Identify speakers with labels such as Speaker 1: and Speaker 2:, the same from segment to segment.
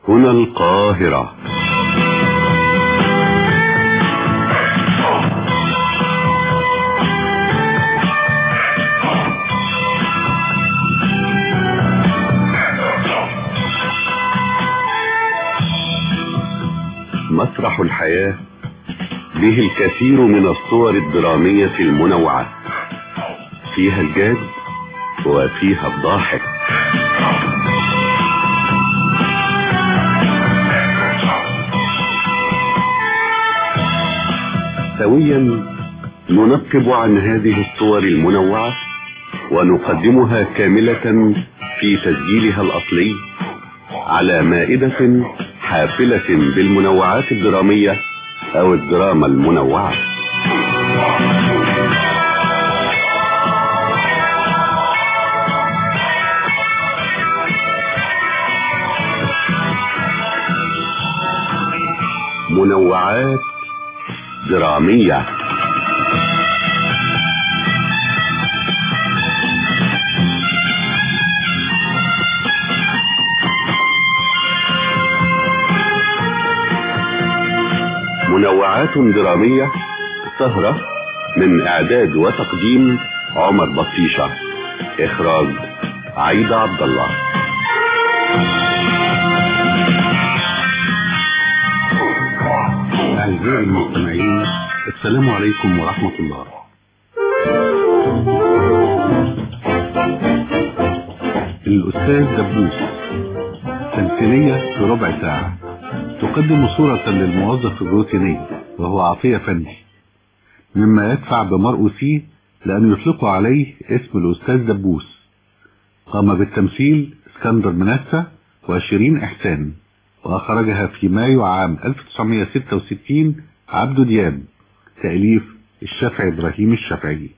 Speaker 1: هنا القاهرة مسرح الحياة به الكثير من الصور الدرامية المنوعة فيها الجاد وفيها الضاحك سويا ننقب عن هذه الصور المنوعة ونقدمها كاملة في تسجيلها الأصلي على مائدة حافلة بالمنوعات الدرامية أو الدراما المنوعة منوعات درامية منوعات درامية سهرة من إعداد وتقديم عمر بطيشة إخراج عيدة عبد الله أعزائي المستمعين السلام عليكم ورحمة الله الأستاذ دبوس تمثيلية في ربع ساعة تقدم صورة للموظف الروتيني وهو عطية فني مما يدفع بمرؤوسيه لأن يطلقوا عليه اسم الأستاذ دبوس قام بالتمثيل اسكندر منسى وشيرين إحسان وأخرجها في مايو عام 1966 عبد دياب تأليف الشافعي إبراهيم الشافعي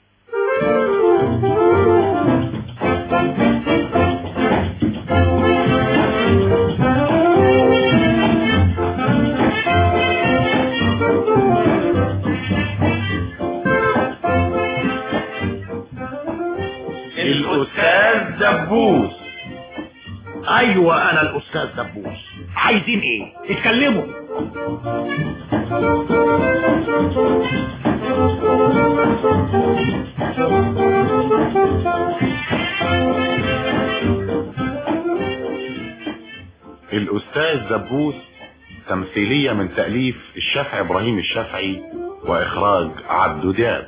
Speaker 2: الأستاذ دبوس
Speaker 3: ايوه انا الاستاذ دبوس عايزين ايه اتكلموا
Speaker 2: الأستاذ دبوس تمثيلية من تأليف الشافعي إبراهيم الشافعي وإخراج عبد دياب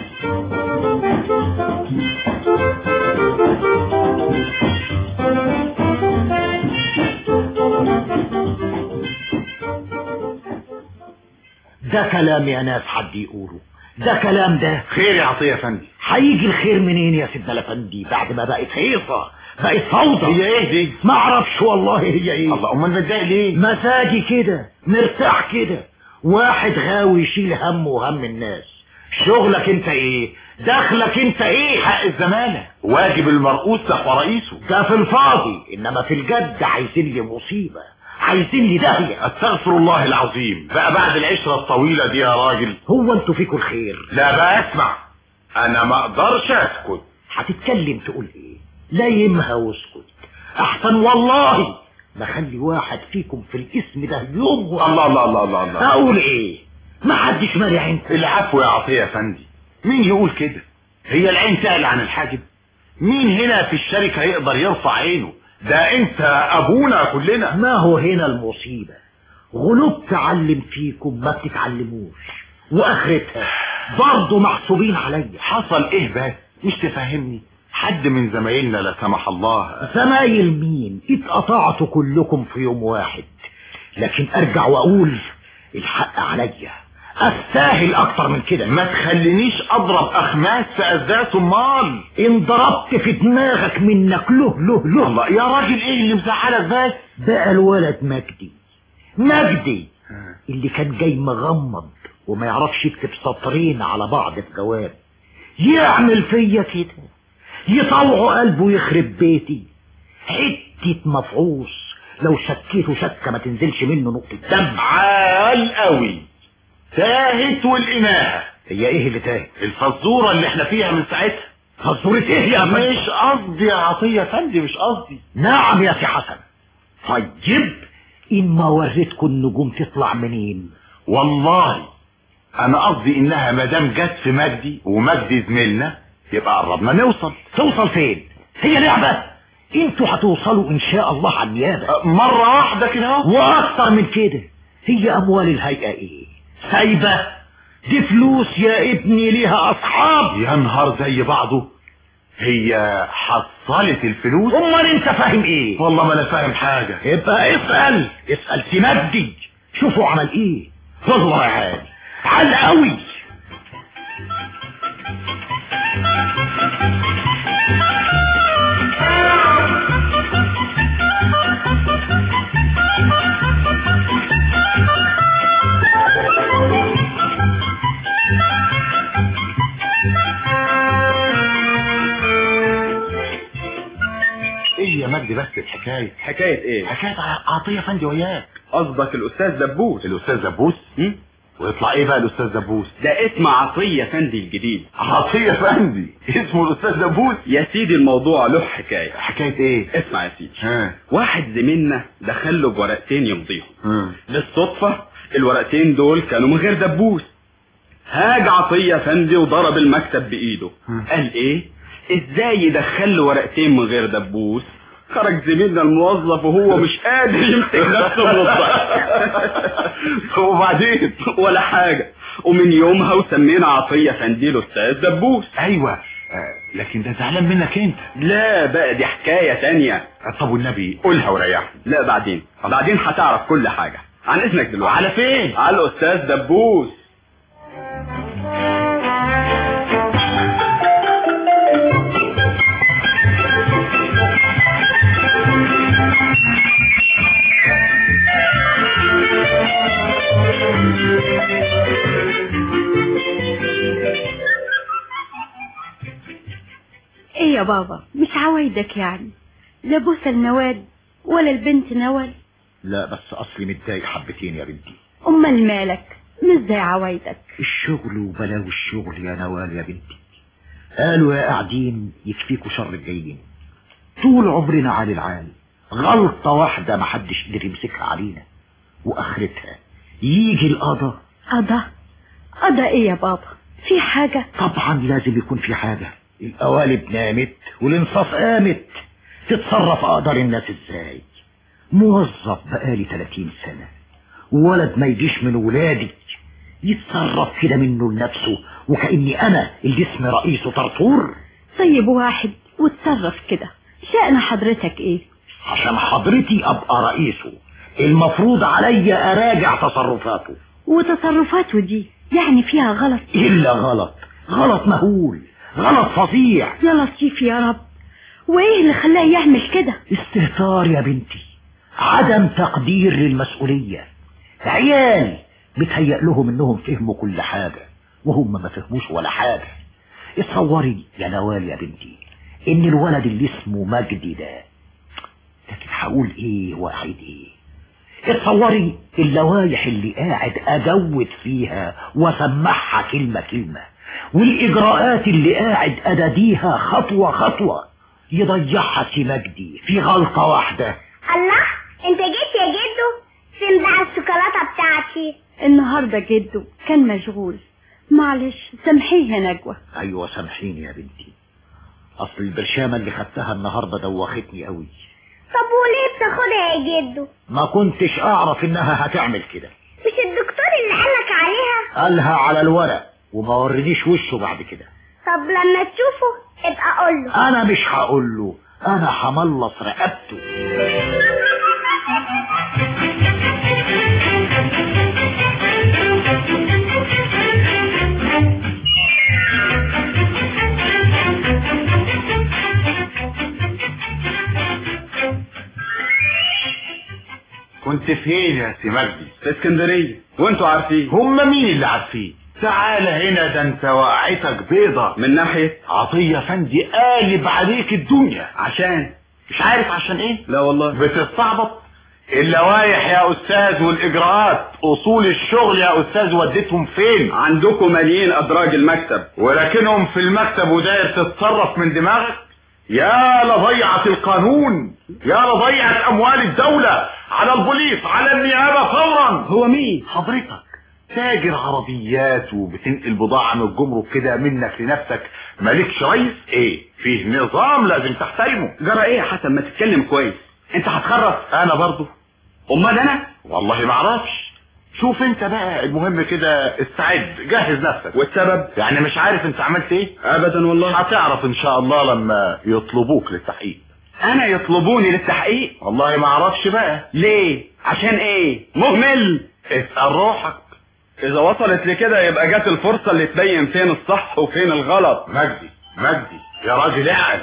Speaker 3: ده كلام يا ناس حد يقوله ده كلام ده
Speaker 2: خير يا عطية فندي
Speaker 3: هيجي الخير منين يا سيدنا الافندي بعد ما بقت هيصه بقت فوضى
Speaker 2: هي ايه دي
Speaker 3: ما اعرفش والله هي ايه
Speaker 2: الله امال متضايق ليه
Speaker 3: مزاجي كده مرتاح كده واحد غاوي يشيل همه وهم الناس شغلك انت ايه دخلك انت ايه
Speaker 2: حق الزمانة واجب المرؤوس تحت رئيسه
Speaker 3: ده في الفاضي انما في الجد عايزين لي مصيبه عايزين لي داهيه
Speaker 2: استغفر الله العظيم بقى بعد العشرة الطويلة دي يا راجل
Speaker 3: هو انتوا فيكم الخير
Speaker 2: لا بقى اسمع انا ما اقدرش اسكت
Speaker 3: هتتكلم تقول ايه لا يمها واسكت احسن والله ما خلي واحد فيكم في الاسم ده يوم
Speaker 2: الله الله الله الله, الله.
Speaker 3: اقول ايه ما حدش مانع انت
Speaker 2: العفو يا عطية فندي مين يقول كده هي العين تعلى عن الحاجب مين هنا في الشركة يقدر يرفع عينه ده انت ابونا كلنا
Speaker 3: ما هو هنا المصيبة غلوب تعلم فيكم ما بتتعلموش واخرتها برضه محسوبين عليا
Speaker 2: حصل ايه بس مش تفهمني حد من زمايلنا لا سمح الله
Speaker 3: زمايل مين اتقطعتوا كلكم في يوم واحد لكن ارجع واقول الحق عليا استاهل اكتر من كده
Speaker 2: ما تخلينيش اضرب اخماس في ازاز امال
Speaker 3: ان ضربت في دماغك منك له له له
Speaker 2: الله يا راجل ايه اللي مزعلك بس
Speaker 3: بقى الولد مجدي مجدي اللي كان جاي مغمض وما يعرفش يكتب سطرين على بعض في جواب يعمل فيا كده يطوع قلبه يخرب بيتي حتة مفعوص لو شكيته شكة ما تنزلش منه نقطة دم
Speaker 2: عال قوي تاهت والإناهة
Speaker 3: هي ايه اللي تاهت
Speaker 2: الفزورة اللي احنا فيها من ساعتها
Speaker 3: فزورة ايه يا فندم
Speaker 2: مش قصدي يا عطية فندي مش قصدي
Speaker 3: نعم يا سي حسن طيب ان ما وريتكم النجوم تطلع منين
Speaker 2: والله انا قصدي انها مدام جت في مجدي ومجدي زميلنا يبقى قربنا نوصل
Speaker 3: توصل فين هي لعبة انتوا هتوصلوا ان شاء الله على النيابة
Speaker 2: أه، مرة واحدة كده اهو
Speaker 3: واكتر من كده هي اموال الهيئة ايه سايبة دي فلوس يا ابني ليها اصحاب
Speaker 2: يا نهار زي بعضه هي حصلت الفلوس
Speaker 3: امال انت فاهم ايه
Speaker 2: والله ما انا فاهم حاجة
Speaker 3: يبقى اسأل اسأل سمجدي شوفوا عمل ايه والله عالي عال قوي
Speaker 2: ايه يا مجدي بس الحكاية
Speaker 4: حكاية ايه
Speaker 2: حكاية ع- عطية فندي وياك
Speaker 4: قصدك الاستاذ دبوس
Speaker 2: الاستاذ دبوس
Speaker 4: م?
Speaker 2: ويطلع ايه بقى الاستاذ دبوس
Speaker 4: ده اسم عطية فندي الجديد
Speaker 2: عطية فندي اسمه الاستاذ دبوس
Speaker 4: يا سيدي الموضوع له حكاية
Speaker 2: حكاية ايه
Speaker 4: اسمع يا سيدي
Speaker 2: ها
Speaker 4: واحد زميلنا دخل له بورقتين يمضيهم
Speaker 2: ها
Speaker 4: بالصدفة الورقتين دول كانوا من غير دبوس هاج عطية فندي وضرب المكتب بإيده
Speaker 2: مم.
Speaker 4: قال إيه إزاي يدخل له ورقتين من غير دبوس خرج زميلنا الموظف وهو مش قادر يمسك نفسه من الضحك
Speaker 2: وبعدين
Speaker 4: ولا حاجة ومن يومها وسمينا عطية فندي الأستاذ دبوس
Speaker 2: ايوه آه، لكن ده زعلان منك انت
Speaker 4: لا بقى دي حكاية تانية
Speaker 2: آه، طب والنبي قولها وريحني
Speaker 4: لا بعدين بعدين هتعرف كل حاجة عن إذنك دلوقتي
Speaker 2: على فين
Speaker 4: على الأستاذ دبوس
Speaker 5: ايه يا بابا مش عوايدك يعني لا بوسة النوال ولا البنت نوال
Speaker 3: لا بس اصلي متضايق حبتين يا بنتي
Speaker 5: امال مالك مش زي عوايدك
Speaker 3: الشغل وبلاوي الشغل يا نوال يا بنتي قالوا يا قاعدين يكفيكوا شر الجايين طول عمرنا عالي العال غلطة واحدة محدش قدر يمسكها علينا واخرتها يجي القضاء
Speaker 5: قضى قضى ايه يا بابا في حاجة
Speaker 3: طبعا لازم يكون في حاجة القوالب نامت والانصاف قامت تتصرف اقدر الناس ازاي موظف بقالي 30 سنة ولد ما يجيش من ولادي يتصرف كده منه لنفسه وكأني انا اللي اسم رئيسه طرطور
Speaker 5: طيب واحد وتصرف كده شأن حضرتك ايه
Speaker 3: عشان حضرتي ابقى رئيسه المفروض عليا اراجع تصرفاته
Speaker 5: وتصرفاته دي يعني فيها غلط
Speaker 3: الا غلط غلط مهول غلط فظيع
Speaker 5: يا لطيف يا رب وايه اللي خلاه يعمل كده
Speaker 3: استهتار يا بنتي عدم تقدير للمسؤولية عيال بتهيأ لهم انهم فهموا كل حاجة وهم ما فهموش ولا حاجة اتصوري يا نوال يا بنتي ان الولد اللي اسمه مجدي ده لكن هقول ايه واعيد ايه اتصوري اللوايح اللي قاعد اجود فيها واسمعها كلمة كلمة والاجراءات اللي قاعد اداديها خطوة خطوة يضيعها سي مجدي في غلطة واحدة
Speaker 6: الله انت جيت يا جدو فين بقى الشوكولاته بتاعتي
Speaker 5: النهاردة جده كان مشغول معلش سامحيه يا نجوى
Speaker 3: ايوه سامحيني يا بنتي اصل البرشامة اللي خدتها النهاردة دوختني قوي
Speaker 6: طب وليه بتاخدها يا جدو
Speaker 3: ما كنتش اعرف انها هتعمل كده
Speaker 6: مش الدكتور اللي قالك عليها
Speaker 3: قالها على الورق وما ورينيش وشه بعد كده
Speaker 6: طب لما تشوفه ابقى قول له
Speaker 3: انا مش هقول له انا هملص رقبته
Speaker 2: كنت فين يا سي مجدي
Speaker 4: في اسكندرية وانتوا عارفين
Speaker 2: هم مين اللي عارفين تعال هنا ده انت وقعتك بيضة
Speaker 4: من ناحية
Speaker 2: عطية فندي قالب عليك الدنيا
Speaker 4: عشان
Speaker 2: مش عارف عشان ايه
Speaker 4: لا والله
Speaker 2: بتستعبط اللوايح يا استاذ والاجراءات اصول الشغل يا استاذ وديتهم فين
Speaker 4: عندكم مليين ادراج المكتب
Speaker 2: ولكنهم في المكتب وداير تتصرف من دماغك يا لضيعة القانون يا لضيعة اموال الدولة على البوليس على النيابة فورا
Speaker 4: هو مين
Speaker 2: حضرتك تاجر عربيات وبتنقل بضاعة من الجمرك كده منك لنفسك مالكش رئيس ايه فيه نظام لازم تحترمه
Speaker 4: جرى ايه يا حسن ما تتكلم كويس انت هتخرف
Speaker 2: انا برضو
Speaker 4: امال انا
Speaker 2: والله ما اعرفش شوف انت بقى المهم كده استعد جهز نفسك
Speaker 4: والسبب
Speaker 2: يعني مش عارف انت عملت ايه
Speaker 4: ابدا والله
Speaker 2: هتعرف ان شاء الله لما يطلبوك للتحقيق
Speaker 4: انا يطلبوني للتحقيق
Speaker 2: والله ما اعرفش بقى
Speaker 4: ليه عشان ايه مهمل
Speaker 2: اسأل روحك
Speaker 4: اذا وصلت لكده يبقى جت الفرصة اللي تبين فين الصح وفين الغلط
Speaker 2: مجدي مجدي يا راجل اعقل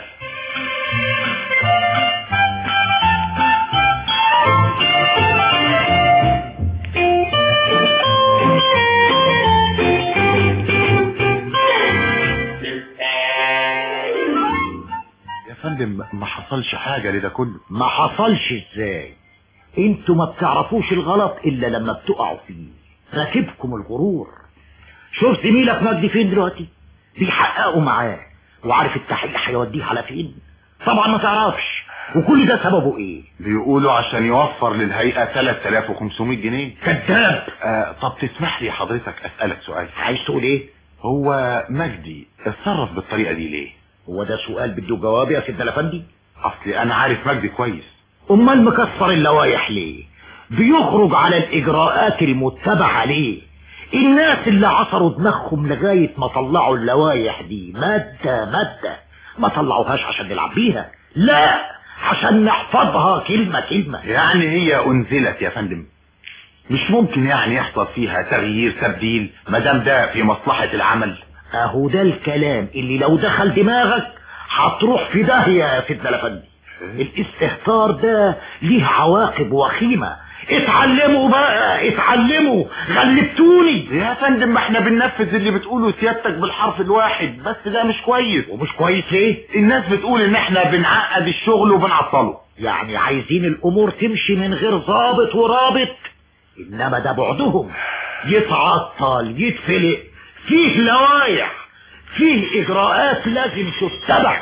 Speaker 2: يا فندم ما حصلش حاجة لده كله
Speaker 3: ما حصلش ازاي انتوا ما بتعرفوش الغلط الا لما بتقعوا فيه راكبكم الغرور شوف زميلك مجدي فين دلوقتي بيحققوا معاه وعارف التحقيق هيوديه على فين طبعا ما تعرفش وكل ده سببه ايه
Speaker 2: بيقولوا عشان يوفر للهيئة 3500 جنيه
Speaker 3: كذاب
Speaker 2: آه طب تسمح لي حضرتك اسألك سؤال
Speaker 3: عايز تقول ايه
Speaker 2: هو مجدي اتصرف بالطريقة دي ليه
Speaker 3: هو ده سؤال بده جواب يا سيدنا الافندي
Speaker 2: اصلي انا عارف مجدي كويس
Speaker 3: امال مكسر اللوايح ليه بيخرج على الاجراءات المتبعة ليه الناس اللي عصروا دماغهم لغاية ما طلعوا اللوايح دي مادة مادة ما طلعوهاش عشان نلعب بيها لا عشان نحفظها كلمة كلمة
Speaker 2: يعني هي انزلت يا فندم مش ممكن يعني يحصل فيها تغيير تبديل ما دام ده في مصلحة العمل
Speaker 3: اهو ده الكلام اللي لو دخل دماغك هتروح في داهية يا سيدنا الافندي الاستهتار ده ليه عواقب وخيمة اتعلموا بقى اتعلموا غلبتوني
Speaker 2: يا فندم ما احنا بننفذ اللي بتقوله سيادتك بالحرف الواحد بس ده مش كويس
Speaker 3: ومش كويس ليه
Speaker 2: الناس بتقول ان احنا بنعقد الشغل وبنعطله
Speaker 3: يعني عايزين الامور تمشي من غير ضابط ورابط انما ده بعدهم يتعطل يتفلق فيه لوايح فيه اجراءات لازم تتبع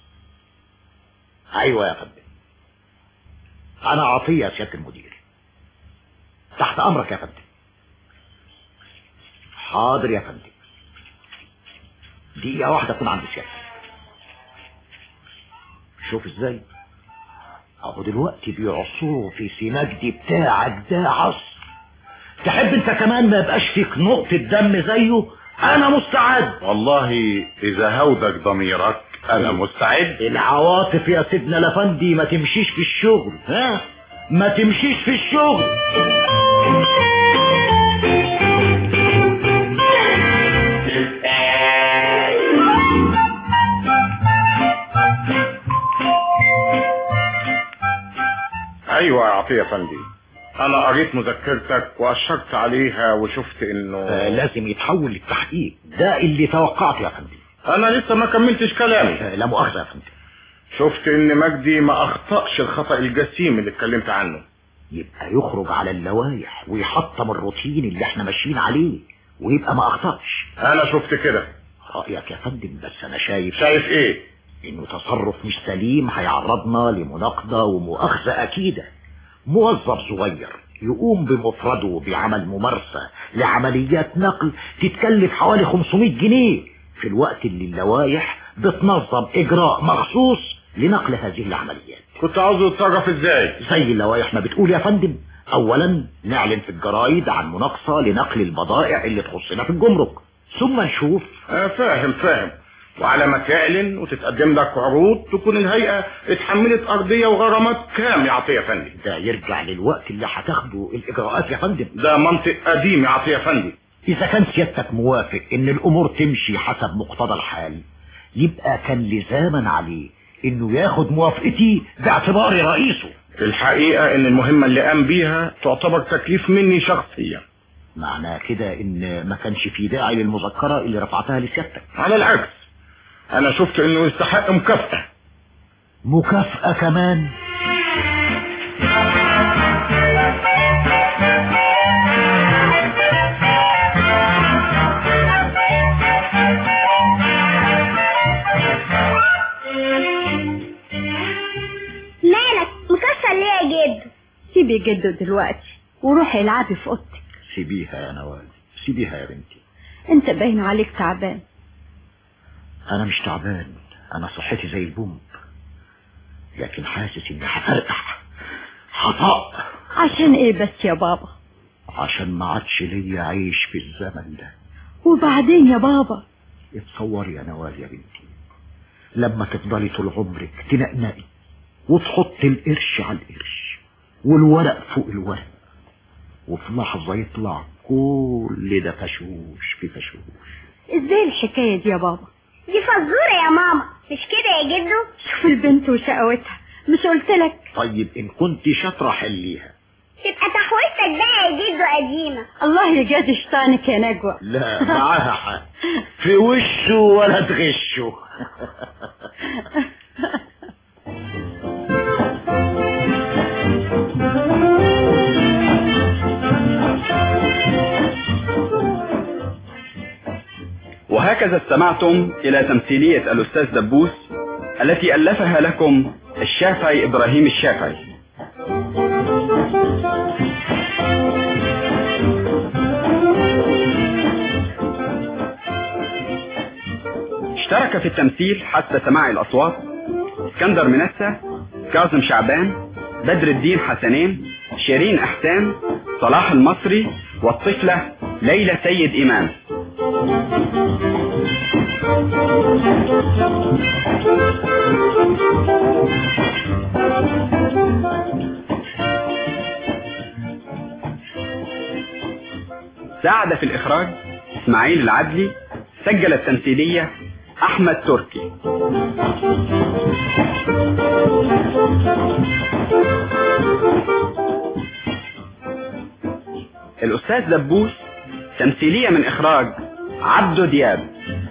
Speaker 3: ايوه يا فندم انا عطية يا سيادة المدير تحت امرك يا فندم حاضر يا فندم دقيقة واحدة اكون عند سيادتك شوف ازاي اهو دلوقتي بيعصروا في سماجدي بتاعك ده عصر تحب انت كمان ما يبقاش فيك نقطة دم زيه انا مستعد
Speaker 2: والله اذا هودك ضميرك انا مستعد
Speaker 3: العواطف يا سيدنا لفندي ما تمشيش في الشغل ها ما تمشيش في الشغل
Speaker 7: ايوه يا عطيه فندي انا قريت مذكرتك واشرت عليها وشفت
Speaker 3: آه
Speaker 7: انه
Speaker 3: لازم يتحول للتحقيق ده اللي توقعته يا فندم
Speaker 7: انا لسه ما كملتش كلامي
Speaker 3: آه لا مؤاخذة يا فندم
Speaker 7: شفت ان مجدي ما اخطأش الخطأ الجسيم اللي اتكلمت عنه
Speaker 3: يبقى يخرج على اللوايح ويحطم الروتين اللي احنا ماشيين عليه ويبقى ما اخطأش
Speaker 7: انا شفت كده
Speaker 3: رأيك يا فندم بس انا شايف
Speaker 7: شايف ايه
Speaker 3: انه تصرف مش سليم هيعرضنا لمناقضة ومؤاخذة اكيدة موظف صغير يقوم بمفرده بعمل ممارسة لعمليات نقل تتكلف حوالي 500 جنيه في الوقت اللي اللوايح بتنظم اجراء مخصوص لنقل هذه العمليات
Speaker 7: كنت عاوزه يتصرف ازاي
Speaker 3: زي اللوايح ما بتقول يا فندم اولا نعلن في الجرايد عن مناقصة لنقل البضائع اللي تخصنا في الجمرك ثم نشوف
Speaker 7: آه فاهم فاهم وعلى ما تعلن وتتقدم لك عروض تكون الهيئة اتحملت ارضية وغرامات كام يا عطية فندي
Speaker 3: ده يرجع للوقت اللي هتاخده الاجراءات يا فندم
Speaker 7: ده منطق قديم يا عطية فندي
Speaker 3: اذا كان سيادتك موافق ان الامور تمشي حسب مقتضى الحال يبقى كان لزاما عليه انه ياخد موافقتي باعتباري رئيسه
Speaker 7: الحقيقة ان المهمة اللي قام بيها تعتبر تكليف مني شخصيا
Speaker 3: معناه كده ان ما كانش في داعي للمذكرة اللي رفعتها لسيادتك
Speaker 7: على العكس انا شفت انه يستحق مكافأة
Speaker 3: مكافأة كمان
Speaker 5: سيبي جده دلوقتي وروحي العبي في اوضتك
Speaker 3: سيبيها يا نوال سيبيها يا بنتي
Speaker 5: انت باين عليك تعبان
Speaker 3: انا مش تعبان انا صحتي زي البومب لكن حاسس اني هفرقع هطق
Speaker 5: عشان ايه بس يا بابا
Speaker 3: عشان ما عادش ليا عيش في الزمن ده
Speaker 5: وبعدين يا بابا
Speaker 3: اتصوري يا نوال يا بنتي لما تفضلي طول عمرك تنقنقي وتحط القرش على القرش والورق فوق الورق وفي لحظة يطلع كل ده فشوش في فشوش
Speaker 5: ازاي الحكاية دي يا بابا
Speaker 6: دي فزورة يا ماما مش كده يا جدو
Speaker 5: شوف البنت وشقوتها مش قلت لك
Speaker 3: طيب ان كنت شاطرة حليها
Speaker 6: تبقى تحويلتك بقى يا جدو قديمة
Speaker 5: الله يجازي شيطانك يا نجوى
Speaker 3: لا معاها حق في وشه ولا تغشه
Speaker 4: وهكذا استمعتم إلى تمثيلية الأستاذ دبوس التي ألفها لكم الشافعي إبراهيم الشافعي اشترك في التمثيل حتى سماع الأصوات اسكندر منسى كاظم شعبان بدر الدين حسنين شيرين أحسان صلاح المصري والطفلة ليلى سيد إمام ساعد في الإخراج إسماعيل العدلي سجل التمثيلية أحمد تركي الأستاذ دبوس تمثيلية من إخراج عبدو دياب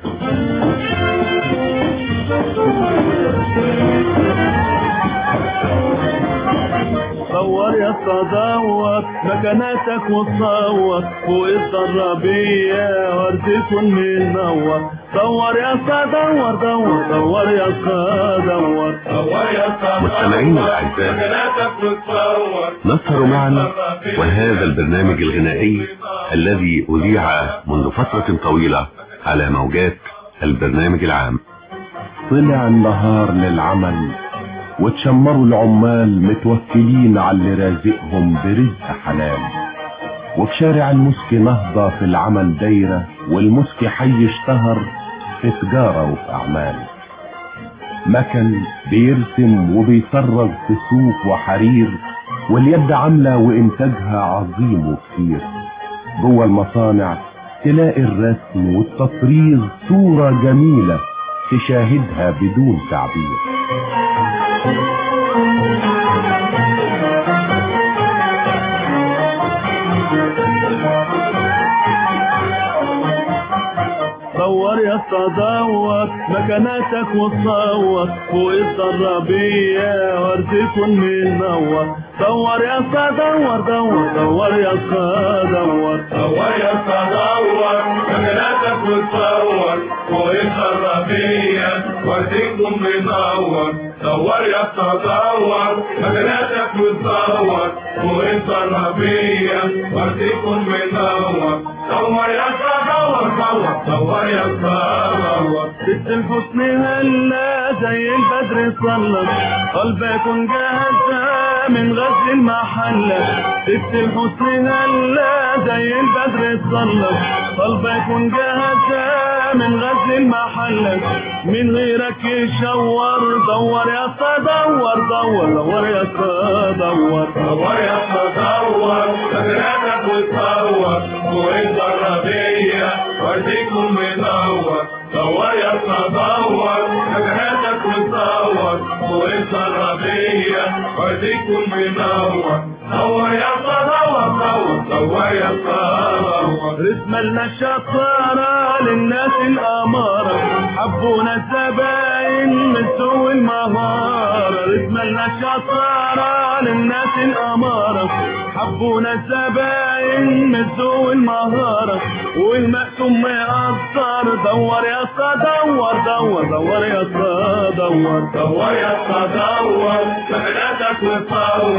Speaker 8: صور يا صدور مكاناتك وتصور فوق الضربية ورد يكون منور صور يا صدور دور دور يا صدور صور يا صدور
Speaker 1: مستمعينا الأعزاء
Speaker 8: مكاناتك وتصور
Speaker 1: نسهر معا وهذا البرنامج الغنائي الذي أذيع منذ فترة طويلة على موجات البرنامج العام
Speaker 9: طلع النهار للعمل وتشمروا العمال متوكلين على اللي رازقهم برزق حلال وفي شارع المسك نهضة في العمل دايرة والمسك حي اشتهر في تجارة وفي أعمال مكن بيرسم وبيطرز في صوف وحرير واليد عاملة وإنتاجها عظيم وكثير جوه المصانع تلاقي الرسم والتطريز صورة جميلة تشاهدها بدون تعبير
Speaker 8: صور يا صدور مكاناتك وتصور فوق الضربية ورد يكون منور صور يا صدور دور دور يا صدور صور يا صدور مكاناتك وتصور فوق الضربية ورد يكون منور صور يا صدور مكاناتك وتصور فوق الضربية ورد يكون منور صور يا صدور صور صور يا صور ست الحسن هلا زي البدر صلت قلبك جاهزة من غزل المحلة ست الحسن هلا زي البدر صلت قلبك جاهزة من غزل المحلة من غيرك يشور دور يا صدور دور دور يا صدور دور يا صدور فكرتك وتصور فوق الضربية ورديكم منور دور يا صدور فكرتك وتصور فوق الضربية ورديكم منور دور يا صدور دور دور يا صدور رسم لنا الشطارة للناس الأمارة حبونا الزباين من سوء المهارة رسم لنا الشطارة للناس الأمارة حبونا الزباين من سوء المهارة والمقسوم مقصر دور يا صدور دور دور يا صدور دور يا صدور مكانتك وتصور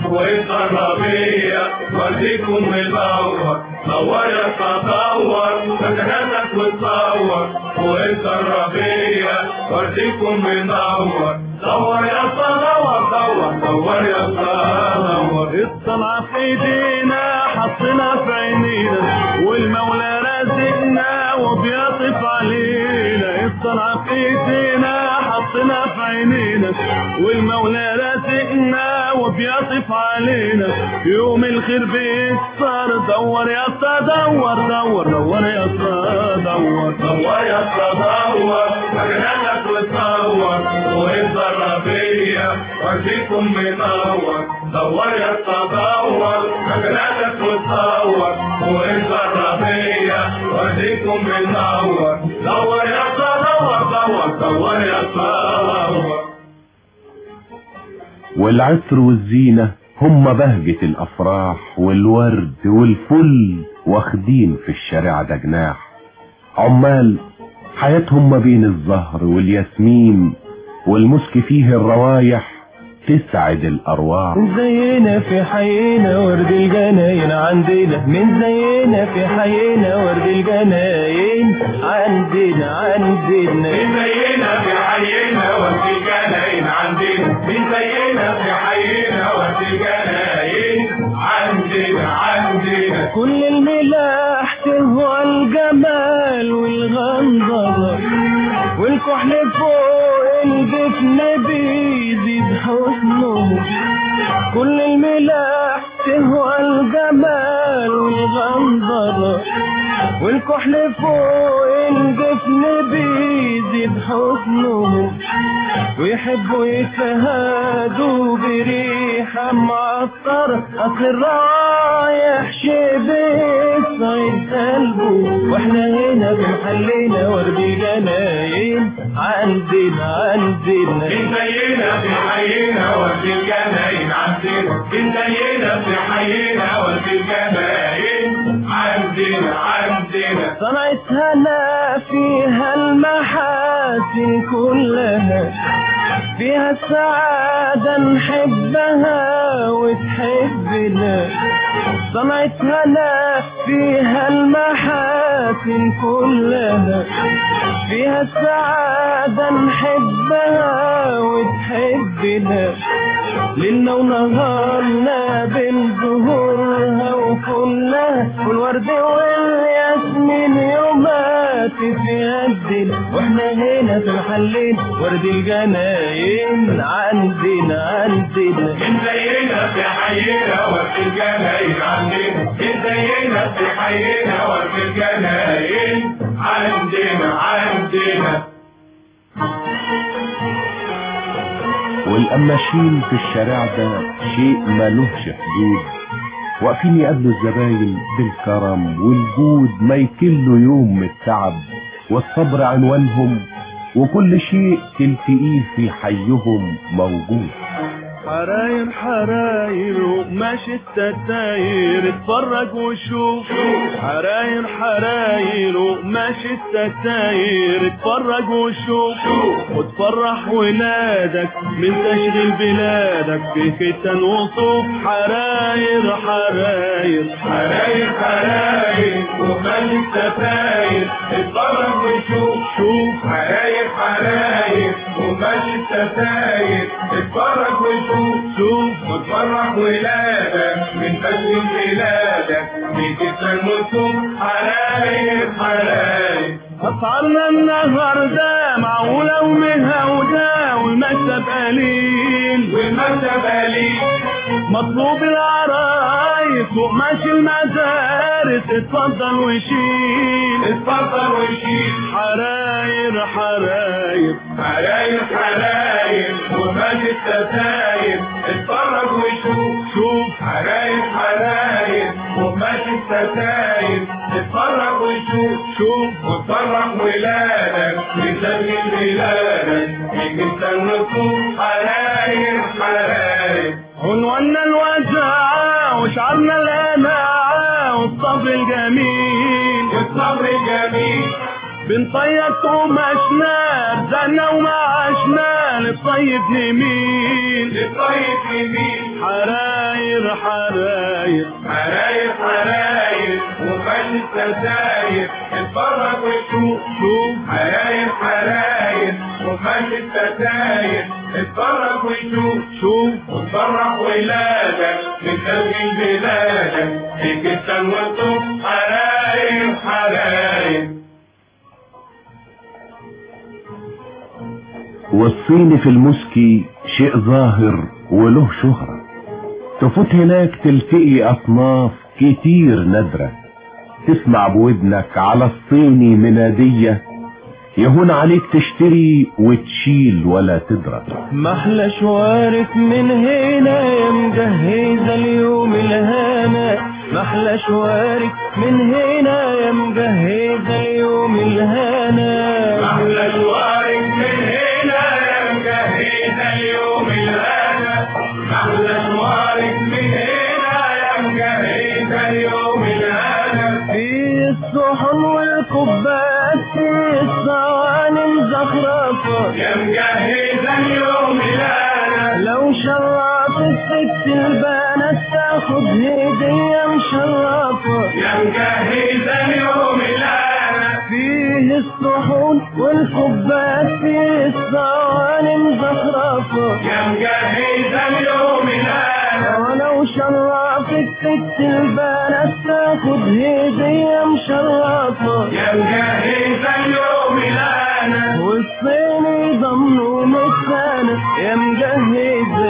Speaker 8: وانت الربيع ورديكم مدور دور يا تدور سكناتك وتصور وانت الربيع ورديكم مدور دور يا تدور دور دور يا تدور
Speaker 10: الطلعة في ايدينا حطنا في عينينا والمولى رازقنا وبيطف علينا الطلعة في ايدينا حطنا في عينينا والمولى رازقنا وبيطف علينا يوم الخير بيكسر دور يا اسطى دور دور دور يا اسطى دور
Speaker 8: دور يا تدور سكناتك وتصور وانت الربيع ورديكم مدور دور يا تدور سكناتك وتصور وانت الربيع ورديكم مدور دور يا تدور دور دور يا تدور
Speaker 9: والعطر والزينة هم بهجة الأفراح والورد والفل واخدين في الشارع ده جناح عمال حياتهم ما بين الزهر والياسمين والمسك فيه الروايح تسعد الأرواح
Speaker 10: من زينا في حينا ورد الجناين عندنا من زينا في حينا ورد الجناين عندنا عندنا
Speaker 8: من زينا في حينا وفي جناين عندنا من زينا في حينا وفي جناين عندنا عندنا
Speaker 10: كل الملاح تهوى الجمال والغنظرة والكحل فوق الجفن بيزيد حسنه كل الملاح تهوى الجمال والغنظرة والكحل فوق الجفن بيزيد حسنه ويحبوا يتهادوا بريحة معطرة أصل الرايح شي بيسعد قلبه واحنا هنا بنحلينا ورد جناين عندنا عندنا
Speaker 8: من زينا في حينا وفي الجناين عندنا من زينا في حينا وفي الجناين عندنا عندنا
Speaker 10: صنعت هنا فيها المحاسن كلها فيها السعادة نحبها وتحبنا صنعت هنا فيها المحاسن كلها فيها السعادة نحبها وتحبنا ليلنا ونهارنا بين زهورها وفلها والورد والياسمين يومات في يدنا واحنا هنا في الحلين ورد الجناين عندنا عندنا
Speaker 8: من زينا في حينا وفي الجناين عندنا من زينا في حينا وفي الجناين عندنا عندنا
Speaker 9: والقماشين في الشارع ده شيء ملوش حدود واقفين يقابلوا الزباين بالكرم والجود ما يكلوا يوم من التعب والصبر عنوانهم وكل شيء تلتقيه في حيهم موجود
Speaker 10: حراير حراير وماشي الستاير اتفرج وشوف حراير حراير وماشي الستاير اتفرج وشوف وتفرح ولادك من تشغيل بلادك في ختان وصوف حراير حراير
Speaker 8: حراير حراير وخلي الستاير اتفرج وشوف
Speaker 10: شوف
Speaker 8: حراير حراير وماشي الستاير اتفرج وشوف
Speaker 10: شوف
Speaker 8: وتفرح ولادك من فجر بلادك بكسر النصوص حراير حراير
Speaker 10: أسعارنا النهاردة معقولة ومهودة والمكسب قليل
Speaker 8: والمكتب قليل
Speaker 10: مطلوب العرايس وقماش المدارس اتفضل وشيل
Speaker 8: اتفضل وشيل
Speaker 10: حراير حراير
Speaker 8: حراير حراير وماشي الستاير اتفرج وشوف
Speaker 10: شوف
Speaker 8: حراير حراير وماشي الستاير اتفرج وشوف
Speaker 10: شوف
Speaker 8: وتفرح ولادك بسجل بلادك بكسر النصوص حراير حراير
Speaker 10: عنواننا الوجعة وشعرنا القناعة والصبر الجميل
Speaker 8: والصبر الجميل بنطيب قماشنا رزقنا ومعاشنا نطيب نميل
Speaker 11: نطيب نميل
Speaker 8: حراير حراير
Speaker 11: حراير حراير وخلي الستاير اتفرج وشوف
Speaker 8: شوف
Speaker 11: حراير حراير وخلي الستاير اتفرج وشوف
Speaker 8: شوف
Speaker 11: وتفرح ولادك بتزوج بلادك الجسم والطوب حراير حراير
Speaker 9: والصين في المسكي شيء ظاهر وله شهرة تفوت هناك تلتقي أصناف كتير نادرة تسمع بودنك على الصيني منادية يهون عليك تشتري وتشيل ولا تدرى
Speaker 10: محلى شوارف من هنا يا مجهزة اليوم الهنا محلى شوارف من هنا يا مجهزة اليوم الهنا
Speaker 11: محلى شوارك من هنا يا مجهزة اليوم الهنا محلى شوارك من هنا يا مجهزة اليوم الهنا
Speaker 10: في الصحن والكوبايات في الصواني مزخرفة
Speaker 11: يا مجهزة اليوم الهنا
Speaker 10: لو شرفت الست البنات تاخد هدية مشرفة
Speaker 11: يا مجهزة اليوم الهنا
Speaker 10: فيه الصحون والكوبايات فيه الصواني مزخرفة
Speaker 11: يا مجهزة اليوم الهنا
Speaker 10: ولو شرفت ست البنات تاخد هدية مشرفة
Speaker 11: يا مجهزة اليوم الهنا
Speaker 10: والصيني ضمنه مكانة يا مجهز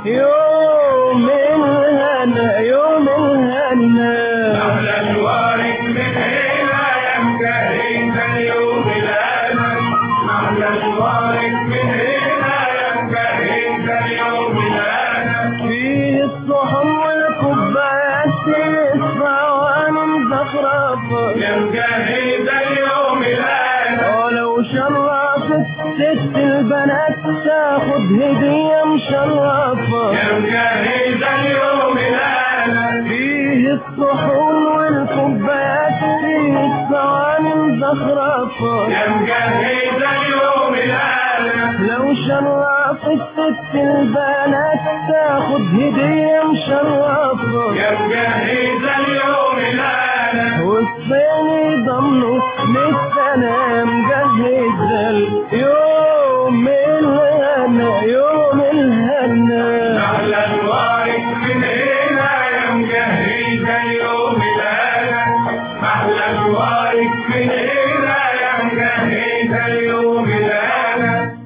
Speaker 10: اليوم الهنا يوم الهنا
Speaker 11: محلى شوارك من هنا يا مجهزة اليوم الهنا محلى شوارك من هنا يا مجهزة اليوم الهنا
Speaker 10: فيه الصحن والكوبايات فيه الصواني مزخرفة
Speaker 11: يا مجهزة اليوم الهنا
Speaker 10: ولو شرفت ست البنات تاخد هدية مشرفة
Speaker 11: يا مجهزة اليوم الهنا
Speaker 10: فيه الصحون والكوبايات فيه الصواني مزخرفة
Speaker 11: يا مجهزة اليوم الهنا
Speaker 10: لو شرفت ست البنات تاخد هدية مشرفة
Speaker 11: يا مجهزة اليوم الهنا
Speaker 10: والصيني ضمنه للسنة مجهز اليوم الهنا يوم الهنا
Speaker 11: محلى شوارك من هنا يا مجهزة اليوم الهنا محلى شوارك من هنا يا مجهزة اليوم الهنا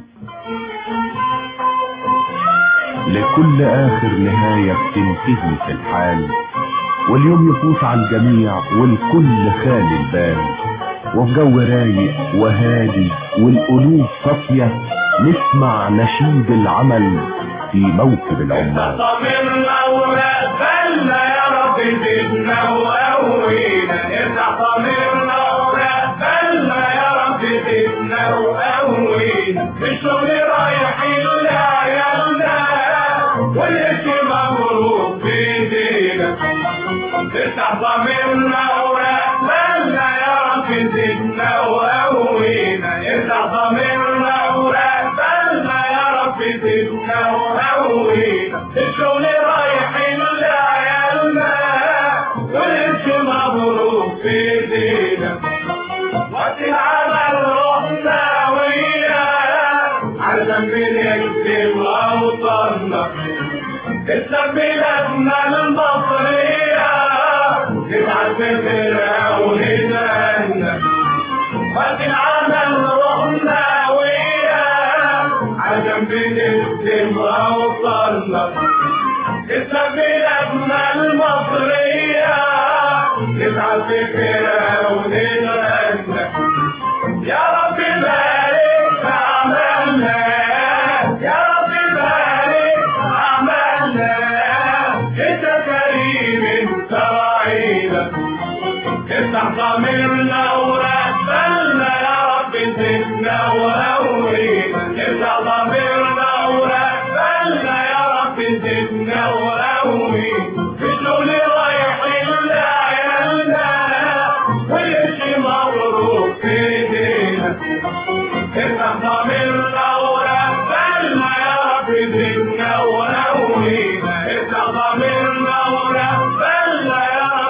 Speaker 9: لكل آخر نهاية بتنتهي في الحال واليوم يفوت على الجميع والكل خالي البال وفي جو رايق وهادي والقلوب صافية نسمع نشيد العمل في موكب العمال
Speaker 11: صمرنا ورقبنا يا رب زدنا وقوينا ارجع صمرنا ورقبنا يا رب زدنا وقوينا الشغل رايح لعيالنا والاسم مبروك في ايدينا افتح ضميرنا ورقبنا يا رب زدنا وقوينا افتح ضميرنا ورقبنا يا رب زدنا وقوينا الشغل رايح لعيالنا والاسم مبروك في ايدينا وقت العمل رحنا وياه على ذنب نكتب اوطاننا اسلام بلادنا المصرية نبعت بفرقة ونتأنى وقت العمل رحنا وياه على ذنب نكتب اوطاننا اسلام بلادنا المصرية نبعت بفرقة ونتأنى يا رب بارك في أعمالنا يا رب بارك في أعمالنا أنت كريم أنت رعينا افتح ضميرنا ورقبنا يا رب زدنا وقوينا افتح ضميرنا ورقبنا يا رب زدنا وقوينا في الشغل رايحين لعيالنا والشي مبروك في ايدينا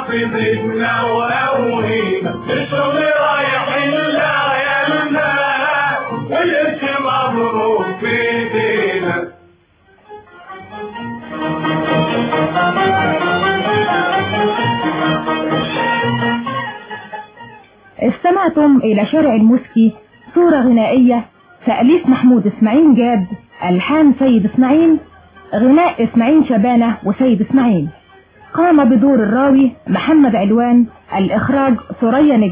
Speaker 11: رب زدنا وقوينا الشغل رايح لعيالنا والقرش مبروك في ايدينا
Speaker 12: استمعتم إلى شارع المسكي صورة غنائية تأليف محمود إسماعيل جاد ألحان سيد إسماعيل غناء إسماعيل شبانة وسيد إسماعيل قام بدور الراوي محمد علوان الإخراج ثريا نجم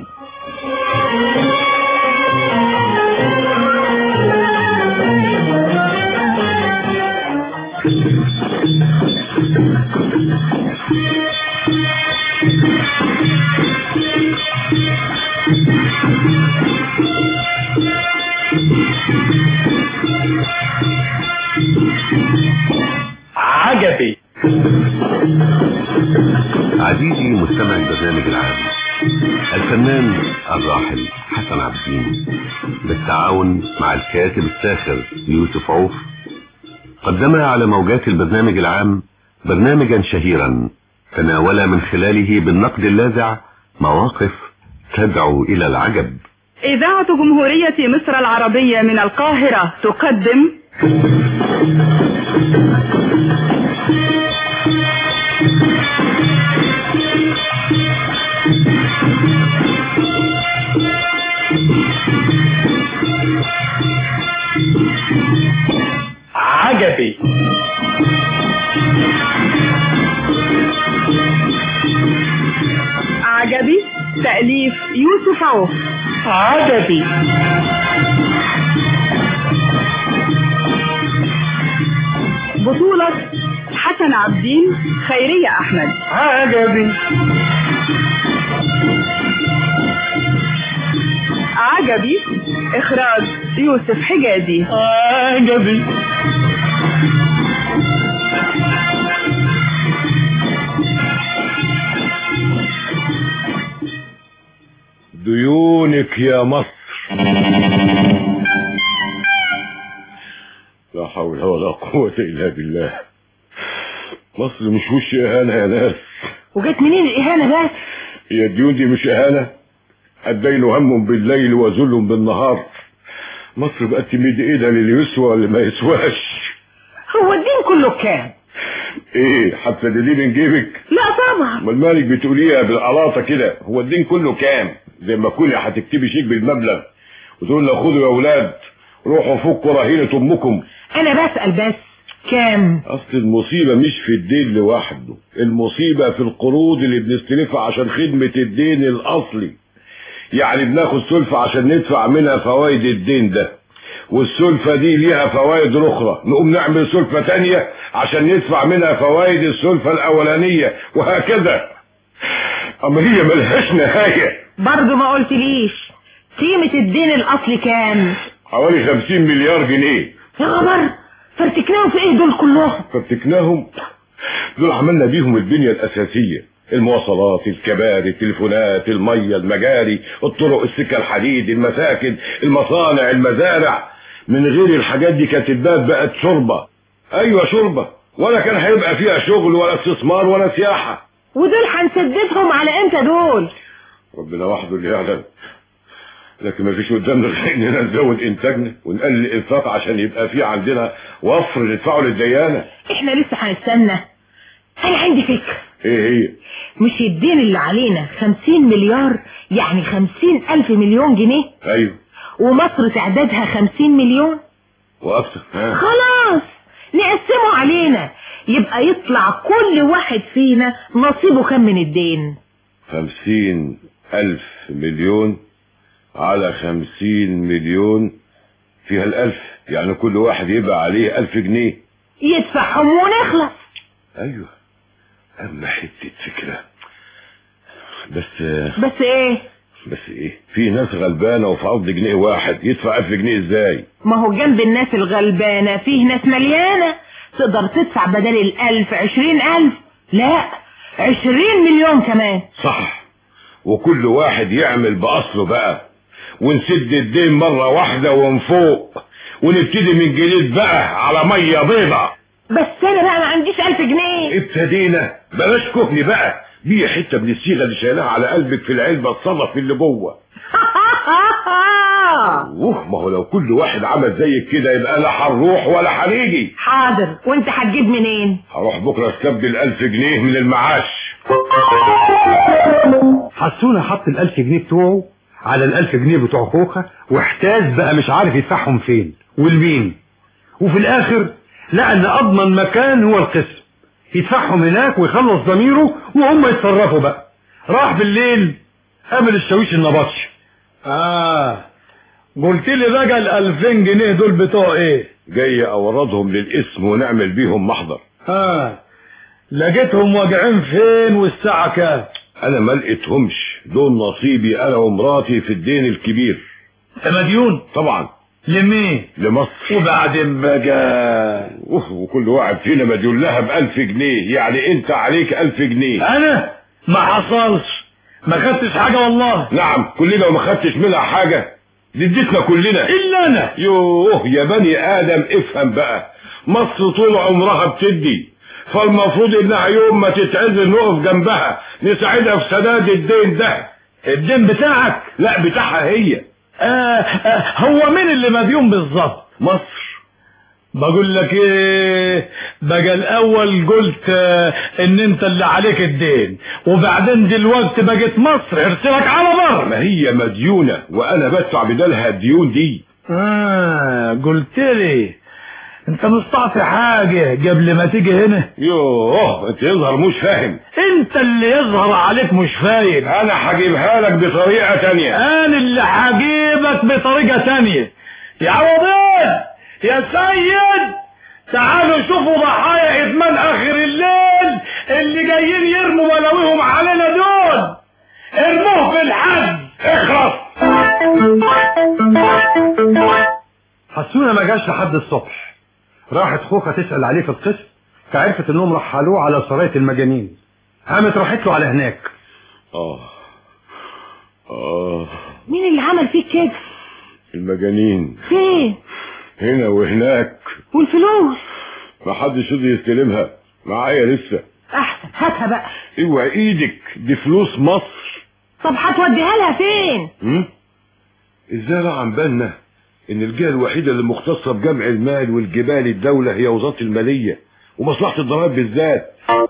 Speaker 2: عجبي
Speaker 1: عزيزي مستمع البرنامج العام الفنان الراحل حسن عبدين بالتعاون مع الكاتب الساخر يوسف عوف قدم على موجات البرنامج العام برنامجا شهيرا تناول من خلاله بالنقد اللاذع مواقف تدعو إلى العجب
Speaker 13: إذاعة جمهورية مصر العربية من القاهرة تقدم
Speaker 2: عجبي
Speaker 13: عجبي تأليف يوسف عوف
Speaker 2: عجبي
Speaker 13: بطولة حسن عبدين خيرية أحمد
Speaker 2: عجبي
Speaker 13: عجبي إخراج يوسف حجازي
Speaker 2: عجبي
Speaker 14: ديونك يا مصر لا حول ولا قوة إلا بالله مصر مش وش إهانة يا ناس
Speaker 3: وجت منين الإهانة بس
Speaker 14: هي الديون دي مش إهانة الدين هم بالليل وذل بالنهار مصر بقت تمد ايدها للي يسوى واللي ما يسواش
Speaker 3: هو الدين كله بكام
Speaker 14: ايه حتى دي من جيبك
Speaker 3: لا طبعا
Speaker 14: امال مالك بتقوليها بالقلاطه كده هو الدين كله كام زي ما تكوني هتكتبي شيك بالمبلغ وتقول له خدوا يا اولاد روحوا فكوا رهينه امكم
Speaker 3: انا بسأل بس كام
Speaker 14: اصل المصيبه مش في الدين لوحده المصيبه في القروض اللي بنستلفها عشان خدمه الدين الاصلي يعني بناخد سلفة عشان ندفع منها فوائد الدين ده والسلفة دي ليها فوائد اخرى نقوم نعمل سلفة تانية عشان ندفع منها فوائد السلفة الاولانية وهكذا اما هي ملهاش نهاية
Speaker 3: برضه ما قلتليش قيمة الدين الاصلي كام
Speaker 14: حوالي خمسين مليار جنيه
Speaker 3: يا خبر فرتكناهم في ايه دول كلهم
Speaker 14: فابتكناهم دول عملنا بيهم البنية الاساسية المواصلات الكباري التليفونات المية المجاري الطرق السكة الحديد المساكن المصانع المزارع من غير الحاجات دي كانت البلد بقت شربة ايوه شربة ولا كان هيبقى فيها شغل ولا استثمار ولا سياحة
Speaker 3: ودول هنسددهم على امتى دول
Speaker 14: ربنا وحده اللي يعلم لكن ما فيش قدامنا غير اننا نزود انتاجنا ونقلل الانفاق عشان يبقى في عندنا وفر ندفعه للديانة
Speaker 3: احنا لسه هنستنى انا عندي فكرة
Speaker 14: ايه هي
Speaker 3: مش الدين اللي علينا خمسين مليار يعني خمسين الف مليون جنيه
Speaker 14: ايوه
Speaker 3: ومصر تعدادها خمسين مليون
Speaker 14: واكثر ها.
Speaker 3: خلاص نقسمه علينا يبقى يطلع كل واحد فينا نصيبه كم من الدين
Speaker 14: خمسين الف مليون على خمسين مليون فيها الالف يعني كل واحد يبقى عليه الف جنيه
Speaker 3: يدفعهم ونخلص
Speaker 14: ايوه اما حتة فكرة بس
Speaker 3: بس ايه
Speaker 14: بس ايه في ناس غلبانة وفي عرض جنيه واحد يدفع الف جنيه ازاي
Speaker 3: ما هو جنب الناس الغلبانة فيه ناس مليانة تقدر تدفع بدل الالف عشرين الف لا عشرين مليون كمان
Speaker 14: صح وكل واحد يعمل باصله بقى ونسد الدين مرة واحدة ومن فوق ونبتدي من جديد بقى على مية بيضة
Speaker 15: بس انا بقى ما عنديش الف جنيه
Speaker 14: ابتدينا بلاش كهني بقى دي حته من الصيغه اللي شايلها على قلبك في العلبه اتصرف اللي جوه اوه ما هو لو كل واحد عمل زيك كده يبقى لا هنروح ولا هنيجي
Speaker 15: حاضر وانت هتجيب منين
Speaker 14: هروح بكره استبدل ألف جنيه من المعاش
Speaker 16: حسونا حط الألف جنيه بتوعه على الألف جنيه بتوع خوخة واحتاج بقى مش عارف يدفعهم فين والمين وفي الآخر لقى إن أضمن مكان هو القسم يدفعهم هناك ويخلص ضميره وهم يتصرفوا بقى راح بالليل قابل الشاويش النبطش
Speaker 17: اه قلت لي بقى الألفين جنيه دول بتوع ايه
Speaker 14: جاي اوردهم للاسم ونعمل بيهم محضر
Speaker 17: ها لقيتهم واقعين فين والساعة كام
Speaker 14: انا ما لقيتهمش دول نصيبي انا ومراتي في الدين الكبير
Speaker 17: انت مديون
Speaker 14: طبعا
Speaker 17: لمين
Speaker 14: لمصر
Speaker 17: وبعدين بقى
Speaker 14: أوه وكل واحد فينا مديون لها بألف جنيه يعني انت عليك ألف جنيه
Speaker 17: انا ما حصلش ما خدتش حاجة والله
Speaker 14: نعم كلنا وما خدتش منها حاجة دي اديتنا كلنا
Speaker 17: الا انا
Speaker 14: يوه يا بني ادم افهم بقى مصر طول عمرها بتدي فالمفروض انها يوم ما تتعزل نقف جنبها نساعدها في سداد الدين ده
Speaker 17: الدين بتاعك
Speaker 14: لا بتاعها هي
Speaker 17: آه آه هو مين اللي مديون بالظبط
Speaker 14: مصر
Speaker 17: بقول لك ايه بقى الاول قلت آه ان انت اللي عليك الدين وبعدين دلوقتي بقت مصر ارسلك على بر
Speaker 14: ما هي مديونة وانا بدفع بدالها الديون دي
Speaker 17: اه قلت لي انت مستعطي حاجة قبل ما تيجي هنا
Speaker 14: يوه انت يظهر مش فاهم
Speaker 17: انت اللي يظهر عليك مش فاهم
Speaker 14: انا هجيبها لك بطريقة تانية
Speaker 17: انا اللي هجيبك بطريقة تانية يا عوضين يا سيد تعالوا شوفوا ضحايا ادمان اخر الليل اللي جايين يرموا بلاويهم علينا دول ارموه في الحد اخرس
Speaker 16: حسونا ما جاش لحد الصبح راحت خوخة تسأل عليه في القسم فعرفت انهم رحلوه على سراية المجانين قامت راحت له على هناك
Speaker 14: اه اه
Speaker 15: مين اللي عمل فيك كده
Speaker 14: المجانين
Speaker 15: فين
Speaker 14: هنا وهناك
Speaker 15: والفلوس
Speaker 14: ما حدش يقدر يستلمها معايا لسه
Speaker 15: احسن هاتها بقى
Speaker 14: اوعى ايدك دي فلوس مصر
Speaker 15: طب هتوديها لها فين
Speaker 14: هم؟ ازاي بقى عن بالنا ان الجهه الوحيده اللي مختصه بجمع المال والجبال الدوله هي وزاره الماليه ومصلحه الضرائب بالذات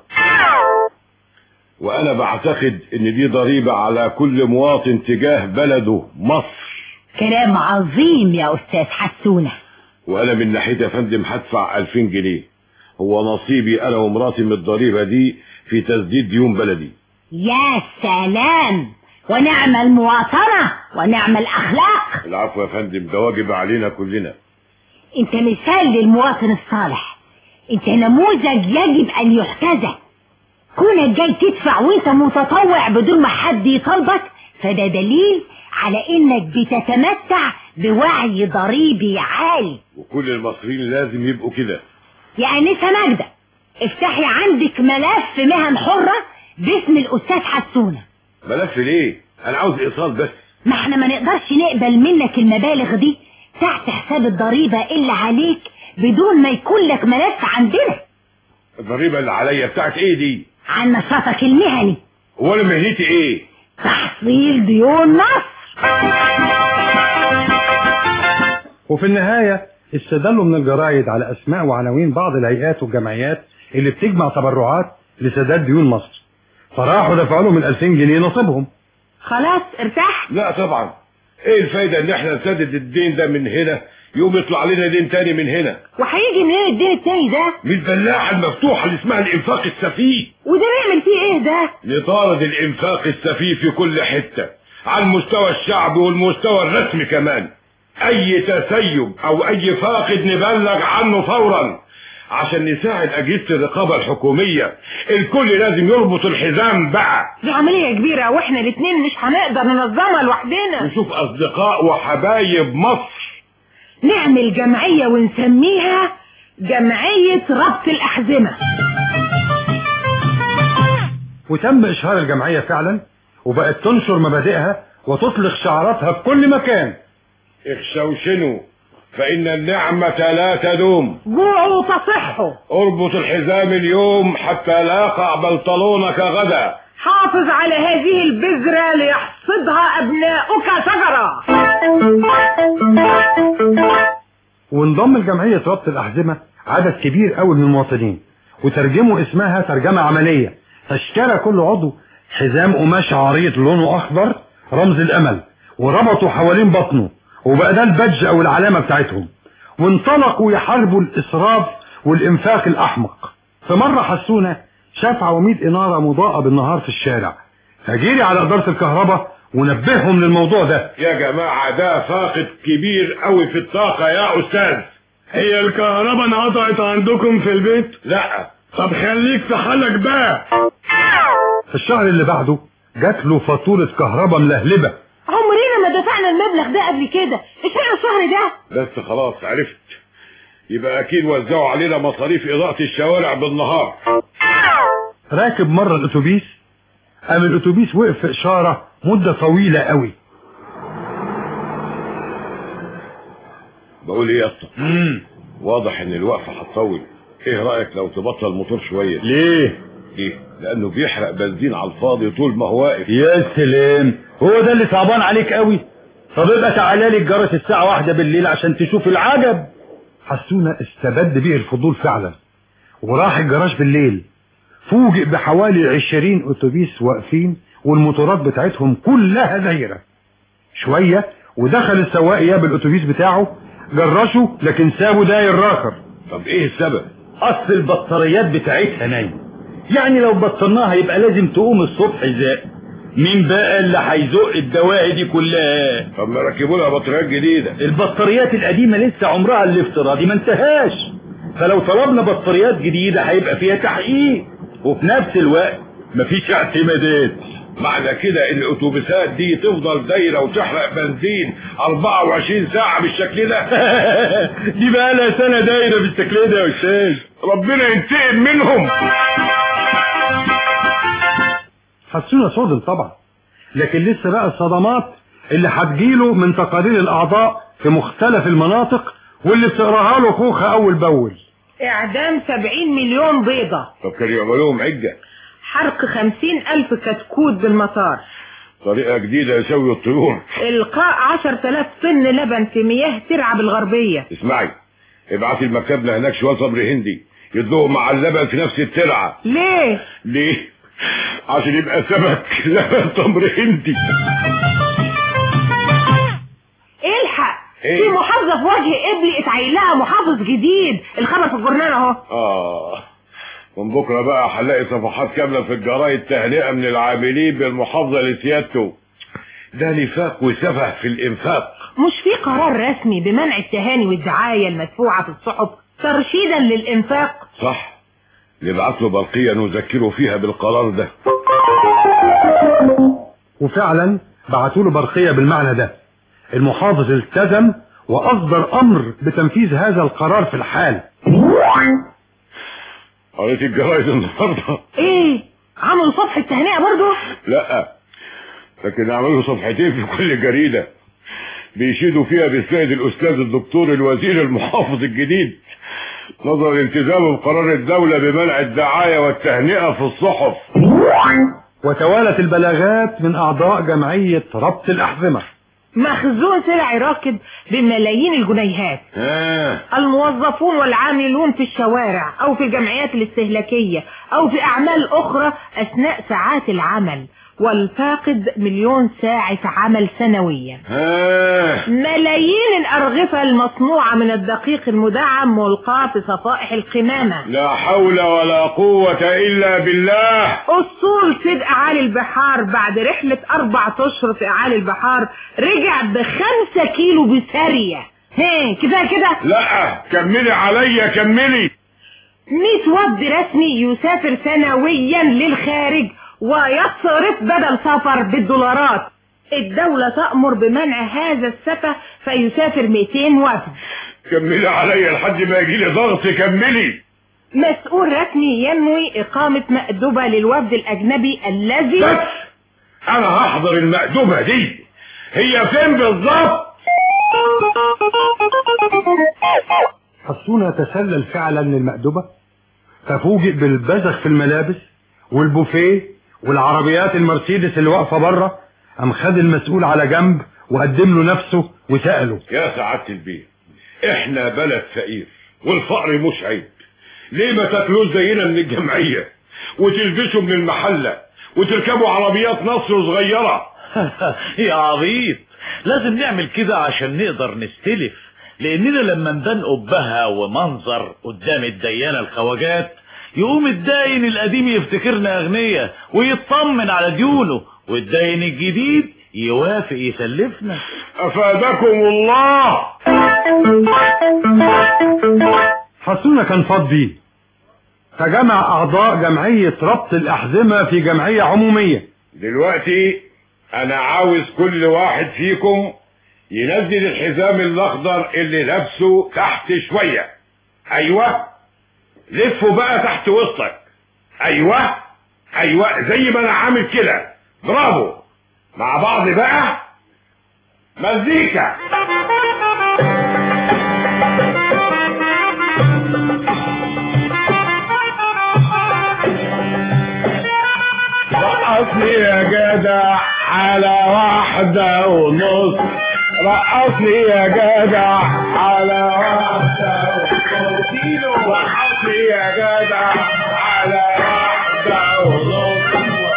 Speaker 14: وانا بعتقد ان دي ضريبه على كل مواطن تجاه بلده مصر
Speaker 15: كلام عظيم يا استاذ حسونه
Speaker 14: وانا من ناحيتي يا فندم هدفع 2000 جنيه هو نصيبي انا ومراتي من الضريبه دي في تسديد ديون بلدي
Speaker 15: يا سلام ونعم المواطنة ونعم الأخلاق
Speaker 14: العفو يا فندم ده واجب علينا كلنا
Speaker 15: انت مثال للمواطن الصالح انت نموذج يجب ان يحتذى كونك جاي تدفع وانت متطوع بدون ما حد يطالبك فده دليل على انك بتتمتع بوعي ضريبي عالي
Speaker 14: وكل المصريين لازم يبقوا كده
Speaker 15: يا انسه ماجده افتحي عندك ملف مهن حره باسم الاستاذ حسونه
Speaker 14: ملف ليه انا عاوز ايصال بس
Speaker 15: ما احنا ما نقدرش نقبل منك المبالغ دي تحت حساب الضريبة اللي عليك بدون ما يكون لك ملف عندنا
Speaker 14: الضريبه اللي عليا بتاعت ايه دي
Speaker 15: عن نشاطك المهني
Speaker 14: وانا مهنتي ايه
Speaker 15: تحصيل ديون مصر
Speaker 16: وفي النهاية استدلوا من الجرايد على أسماء وعناوين بعض الهيئات والجمعيات اللي بتجمع تبرعات لسداد ديون مصر فراحوا دفعوا لهم ال 2000 جنيه نصيبهم
Speaker 15: خلاص ارتاح
Speaker 14: لا طبعا ايه الفايدة ان احنا نسدد الدين ده من هنا يوم يطلع لنا دين تاني من هنا
Speaker 15: وهيجي منين الدين التاني ده
Speaker 14: من البلاعة المفتوحة اللي اسمها الانفاق السفيه
Speaker 15: وده نعمل فيه ايه ده
Speaker 14: نطارد الانفاق السفيه في كل حتة على المستوى الشعبي والمستوى الرسمي كمان اي تسيب او اي فاقد نبلغ عنه فورا عشان نساعد اجهزة الرقابة الحكومية الكل لازم يربط الحزام بقى
Speaker 15: دي عملية كبيرة واحنا الاتنين مش هنقدر ننظمها لوحدنا
Speaker 14: نشوف اصدقاء وحبايب مصر
Speaker 15: نعمل جمعية ونسميها جمعية ربط الأحزمة
Speaker 16: وتم إشهار الجمعية فعلا وبقت تنشر مبادئها وتطلق شعاراتها في كل مكان
Speaker 14: اخشوشنوا فإن النعمة لا تدوم
Speaker 15: جوعوا وتصحوا
Speaker 14: اربط الحزام اليوم حتى لا يقع بنطلونك غدا
Speaker 15: حافظ على هذه البذرة ليحصدها أبناؤك شجرة
Speaker 16: وانضم لجمعية ربط الأحزمة عدد كبير قوي من المواطنين وترجموا اسمها ترجمة عملية فاشترى كل عضو حزام قماش عريض لونه أخضر رمز الأمل وربطوا حوالين بطنه وبقى ده البادج أو العلامة بتاعتهم وانطلقوا يحاربوا الإسراف والإنفاق الأحمق فمرة حسونا شاف عواميد إنارة مضاءة بالنهار في الشارع فجري على إدارة الكهرباء ونبههم للموضوع ده
Speaker 14: يا جماعة ده فاقد كبير قوي في الطاقة يا أستاذ
Speaker 17: هي الكهرباء انقطعت عندكم في البيت
Speaker 14: لا
Speaker 17: طب خليك في حالك بقى
Speaker 16: في الشهر اللي بعده جات له فاتورة كهرباء ملهلبة
Speaker 15: عمرنا ما دفعنا المبلغ ده قبل كده اشمعنى الشهر ده
Speaker 14: بس خلاص عرفت يبقى أكيد وزعوا علينا مصاريف إضاءة الشوارع بالنهار
Speaker 16: راكب مرة الأتوبيس قام الأتوبيس وقف في إشارة مدة طويلة قوي
Speaker 14: بقول إيه يا اسطى واضح إن الوقفة هتطول إيه رأيك لو تبطل الموتور شوية
Speaker 17: ليه
Speaker 14: ليه لأنه بيحرق بنزين على الفاضي طول ما هو واقف
Speaker 17: يا سلام هو ده اللي صعبان عليك قوي طب ابقى تعالى لي الجرس الساعة واحدة بالليل عشان تشوف العجب
Speaker 16: حسونا استبد به الفضول فعلا وراح الجراج بالليل فوجئ بحوالي عشرين اتوبيس واقفين والموتورات بتاعتهم كلها دايرة شوية ودخل السواق اياه بالاتوبيس بتاعه جرشه لكن سابه داير راخر
Speaker 14: طب ايه السبب
Speaker 17: اصل البطاريات بتاعتها نايمة يعني لو بطلناها يبقى لازم تقوم الصبح زق مين بقى اللي هيزق الدواعي دي كلها
Speaker 14: طب ما ركبوا لها بطاريات جديدة
Speaker 17: البطاريات القديمة لسه عمرها الافتراضي ما انتهاش فلو طلبنا بطاريات جديدة هيبقى فيها تحقيق وفي نفس الوقت مفيش اعتمادات
Speaker 14: معنى كده ان الاتوبيسات دي تفضل دايرة وتحرق بنزين 24 ساعة بالشكل ده
Speaker 17: دي بقى لها سنة دايرة بالشكل ده يا استاذ
Speaker 14: ربنا ينتقم منهم
Speaker 16: حسونا صدم طبعا لكن لسه بقى الصدمات اللي هتجيله من تقارير الاعضاء في مختلف المناطق واللي بتقراها له خوخة اول باول
Speaker 15: اعدام سبعين مليون بيضة
Speaker 14: طب كانوا يعملوهم عجة
Speaker 15: حرق خمسين الف كتكوت بالمطار
Speaker 14: طريقة جديدة يسوي الطيور
Speaker 15: القاء عشر تلاف طن لبن في مياه ترعى بالغربية
Speaker 14: اسمعي ابعتي المكتبنا هناك شوية صبر هندي يدوهم مع اللبن في نفس الترعة
Speaker 15: ليه
Speaker 14: ليه عشان يبقى سمك لبن تمر هندي
Speaker 15: الحق
Speaker 14: إيه؟
Speaker 15: في محافظة في وجه قبلي اتعين لها محافظ جديد الخبر في الجورنال اهو
Speaker 14: اه من بكرة بقى هنلاقي صفحات كاملة في الجرايد تهنئة من العاملين بالمحافظة لسيادته ده نفاق وسفه في الانفاق
Speaker 15: مش في قرار رسمي بمنع التهاني والدعاية المدفوعة في الصحف ترشيدا للإنفاق
Speaker 14: صح نبعت له برقية نذكره فيها بالقرار ده
Speaker 16: وفعلا بعتوا له برقية بالمعنى ده المحافظ التزم واصدر امر بتنفيذ هذا القرار في الحال
Speaker 14: قريت الجرايد النهارده
Speaker 15: ايه عملوا صفحة تهنئة برضو
Speaker 14: لا لكن عملوا صفحتين في كل جريدة بيشيدوا فيها بالسيد الأستاذ الدكتور الوزير المحافظ الجديد نظرا لالتزامه بقرار الدولة بمنع الدعاية والتهنئة في الصحف
Speaker 16: وتوالت البلاغات من اعضاء جمعية ربط الاحزمة
Speaker 15: مخزون سلع راكد بملايين الجنيهات
Speaker 14: آه.
Speaker 15: الموظفون والعاملون في الشوارع او في الجمعيات الاستهلاكية او في اعمال اخرى اثناء ساعات العمل والفاقد مليون ساعة عمل سنويا
Speaker 14: آه.
Speaker 15: ملايين الأرغفة المصنوعة من الدقيق المدعم ملقاة في صفائح القمامة
Speaker 14: لا حول ولا قوة إلا بالله
Speaker 15: أصول سيد أعالي البحار بعد رحلة أربع أشهر في أعالي البحار رجع بخمسة كيلو بسارية هي كفاية كده
Speaker 14: لا كملي عليا كملي
Speaker 15: 100 وفد رسمي يسافر سنويا للخارج ويصرف بدل سفر بالدولارات الدولة تأمر بمنع هذا السفة فيسافر 200 وفد
Speaker 14: كملي عليا لحد ما يجي لي ضغط كملي
Speaker 15: مسؤول رسمي ينوي إقامة مأدبة للوفد الأجنبي الذي
Speaker 14: بس أنا هحضر المأدبة دي هي فين بالظبط
Speaker 16: حسونا تسلل فعلا للمأدبة ففوجئ بالبزخ في الملابس والبوفيه والعربيات المرسيدس اللي واقفة بره قام خد المسؤول على جنب وقدم له نفسه وسأله
Speaker 14: يا سعادة البيت احنا بلد فقير والفقر مش عيب ليه ما تاكلوش زينا من الجمعية وتلبسوا من المحلة وتركبوا عربيات نصر صغيرة
Speaker 2: يا عبيط لازم نعمل كده عشان نقدر نستلف لاننا لما نبان قبها ومنظر قدام الديانة الخواجات يقوم الداين القديم يفتكرنا اغنياء ويطمن على ديونه والداين الجديد يوافق يسلفنا
Speaker 14: افادكم الله
Speaker 16: حسونا كان فاضي فجمع اعضاء جمعية ربط الاحزمة في جمعية عمومية
Speaker 14: دلوقتي انا عاوز كل واحد فيكم ينزل الحزام الاخضر اللي لابسه تحت شوية ايوه لفه بقى تحت وسطك ايوه ايوه زي ما انا عامل كده برافو مع بعض بقى مزيكا
Speaker 11: رقصني يا جدع على واحدة ونص رقصني يا جدع على واحدة ونص رقصني يا جدع على واحدة ونص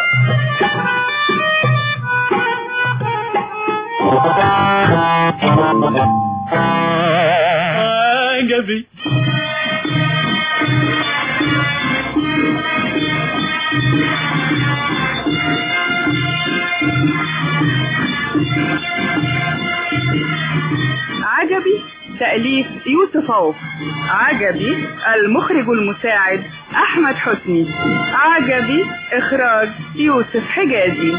Speaker 2: عجبي
Speaker 13: عجبي تأليف يوسف عوف عجبي المخرج المساعد أحمد حسني عجبي إخراج يوسف حجازي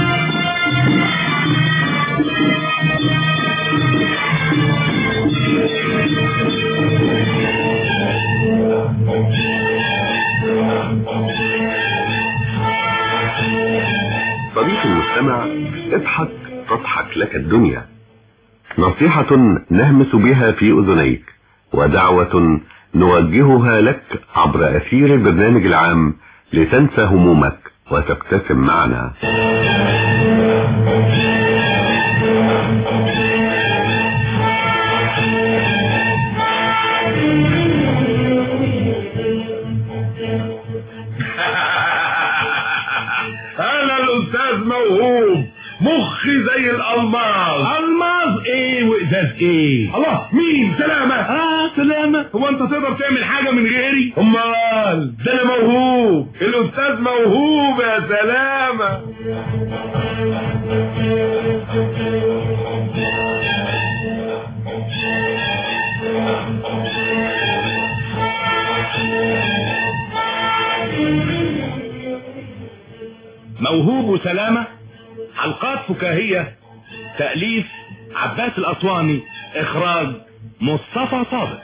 Speaker 1: صديقي المستمع اضحك تضحك لك الدنيا نصيحة نهمس بها في أذنيك ودعوة نوجهها لك عبر أثير البرنامج العام لتنسى همومك وتبتسم معنا
Speaker 11: انا الاستاذ موهوب مخي زي الالماس الماس ايه وازاز ايه الله مين سلامة اه سلامة هو انت تقدر تعمل حاجة من غيري امال ده انا موهوب الاستاذ موهوب يا سلامة موهوب وسلامة حلقات فكاهية تأليف عباس الأسواني إخراج مصطفى صادق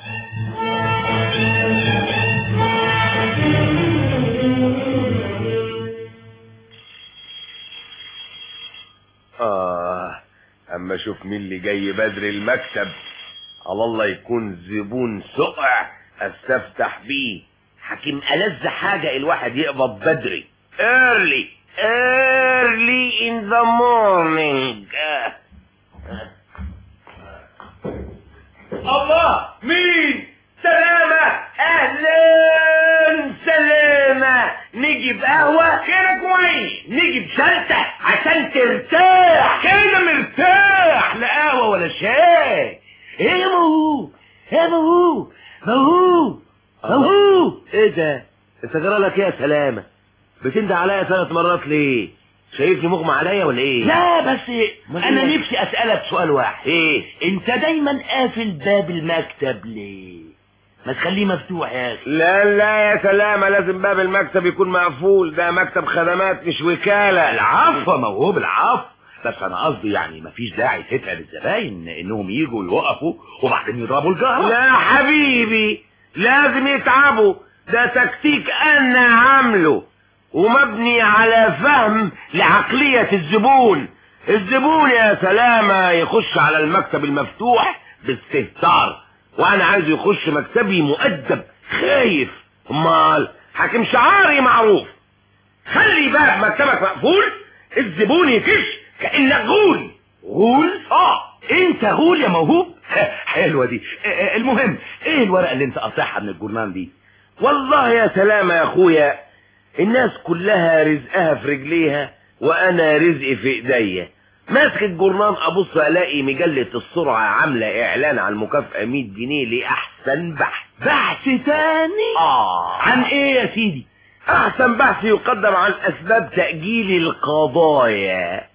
Speaker 18: آه أما أشوف مين اللي جاي بدري المكتب على الله يكون زبون سقع استفتح بيه حكيم ألذ حاجة الواحد يقبض بدري early early in the morning الله مين سلامة اهلا سلامة نيجي بقهوة كده كويس نيجي بشلتة عشان ترتاح كده مرتاح لا قهوة ولا شاي ايه يا موهوب يا موهوب موهوب موهوب ايه ده انت جرى لك ايه يا سلامة بتنده عليا ثلاث مرات ليه شايفني مغمى عليا ولا ايه
Speaker 19: لا بس انا
Speaker 18: إيه؟
Speaker 19: نفسي اسالك سؤال واحد
Speaker 18: ايه
Speaker 19: انت دايما قافل باب المكتب ليه ما تخليه مفتوح يا اخي
Speaker 18: لا لا يا سلامة لازم باب المكتب يكون مقفول ده مكتب خدمات مش وكالة
Speaker 2: العفو يا موهوب العفو بس انا قصدي يعني مفيش داعي تتعب الزباين انهم يجوا يوقفوا وبعدين يضربوا الجرس
Speaker 18: لا حبيبي لازم يتعبوا ده تكتيك انا عامله ومبني على فهم لعقلية الزبون الزبون يا سلامة يخش على المكتب المفتوح باستهتار وانا عايزه يخش مكتبي مؤدب خايف امال حاكم شعاري معروف خلي باب مكتبك مقفول الزبون يكش كانك غول
Speaker 2: غول
Speaker 18: اه
Speaker 2: انت غول يا موهوب حلوه دي اه، اه، المهم ايه الورقه اللي انت قاطعها من الجورنال دي
Speaker 18: والله يا سلامة يا اخويا الناس كلها رزقها في رجليها وانا رزقي في ايديا ماسك الجورنال ابص الاقي مجلة السرعة عاملة اعلان عن مكافأة 100 جنيه لاحسن بحث
Speaker 2: بحث تاني
Speaker 18: اه
Speaker 2: عن ايه يا سيدي
Speaker 18: احسن بحث يقدم عن اسباب تأجيل القضايا